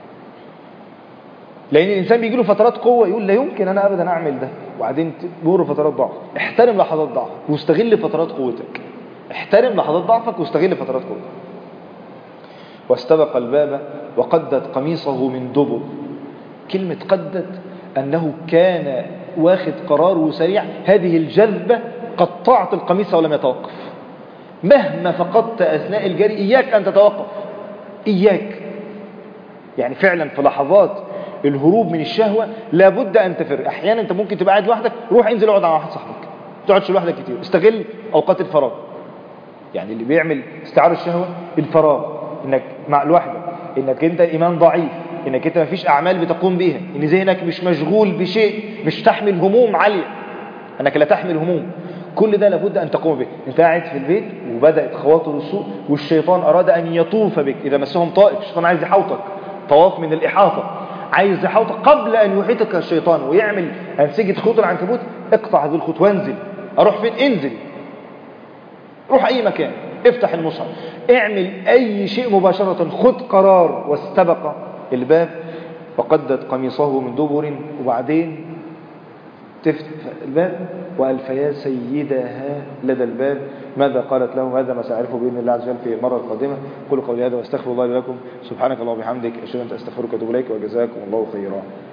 لان الانسان بيجي له فترات قوه يقول لا يمكن انا ابدا اعمل ده وبعدين تمر فترات ضعف احترم لحظات ضعفك واستغل فترات قوتك احترم لحظات ضعفك واستغل فترات قوتك واستبق الباب وقدت قميصه من دبر كلمة قدت أنه كان واخد قراره سريع هذه الجذبة قطعت القميص ولم يتوقف مهما فقدت أثناء الجري إياك أن تتوقف إياك يعني فعلا في لحظات الهروب من الشهوة لابد أن تفر أحيانا أنت ممكن تبقى قاعد لوحدك روح انزل اقعد مع واحد صاحبك ما تقعدش لوحدك كتير استغل أوقات الفراغ يعني اللي بيعمل استعار الشهوة الفراغ انك مع لوحدك انك انت ايمان ضعيف انك انت مفيش اعمال بتقوم بيها ان ذهنك مش مشغول بشيء مش تحمل هموم عالية انك لا تحمل هموم كل ده لابد ان تقوم به انت قاعد في البيت وبدأت خواطر السوء والشيطان اراد ان يطوف بك اذا مسهم طائف الشيطان عايز يحوطك طواف من الاحاطة عايز يحوطك قبل ان يحيطك الشيطان ويعمل انسجة خيوط العنكبوت اقطع هذه الخيوط وانزل اروح فين انزل روح اي مكان افتح المصحف اعمل اي شيء مباشرة خد قرار واستبق الباب وقدت قميصه من دبر وبعدين تفتح الباب وألفيا سيدها لدى الباب ماذا قالت له هذا ما سأعرفه بإذن الله عز وجل في المرة القادمة قولوا قولي هذا واستغفر الله لي ولكم سبحانك اللهم وبحمدك أشهد أن لا إله إلا أنت أستغفرك وأتوب إليك وجزاكم الله خيرا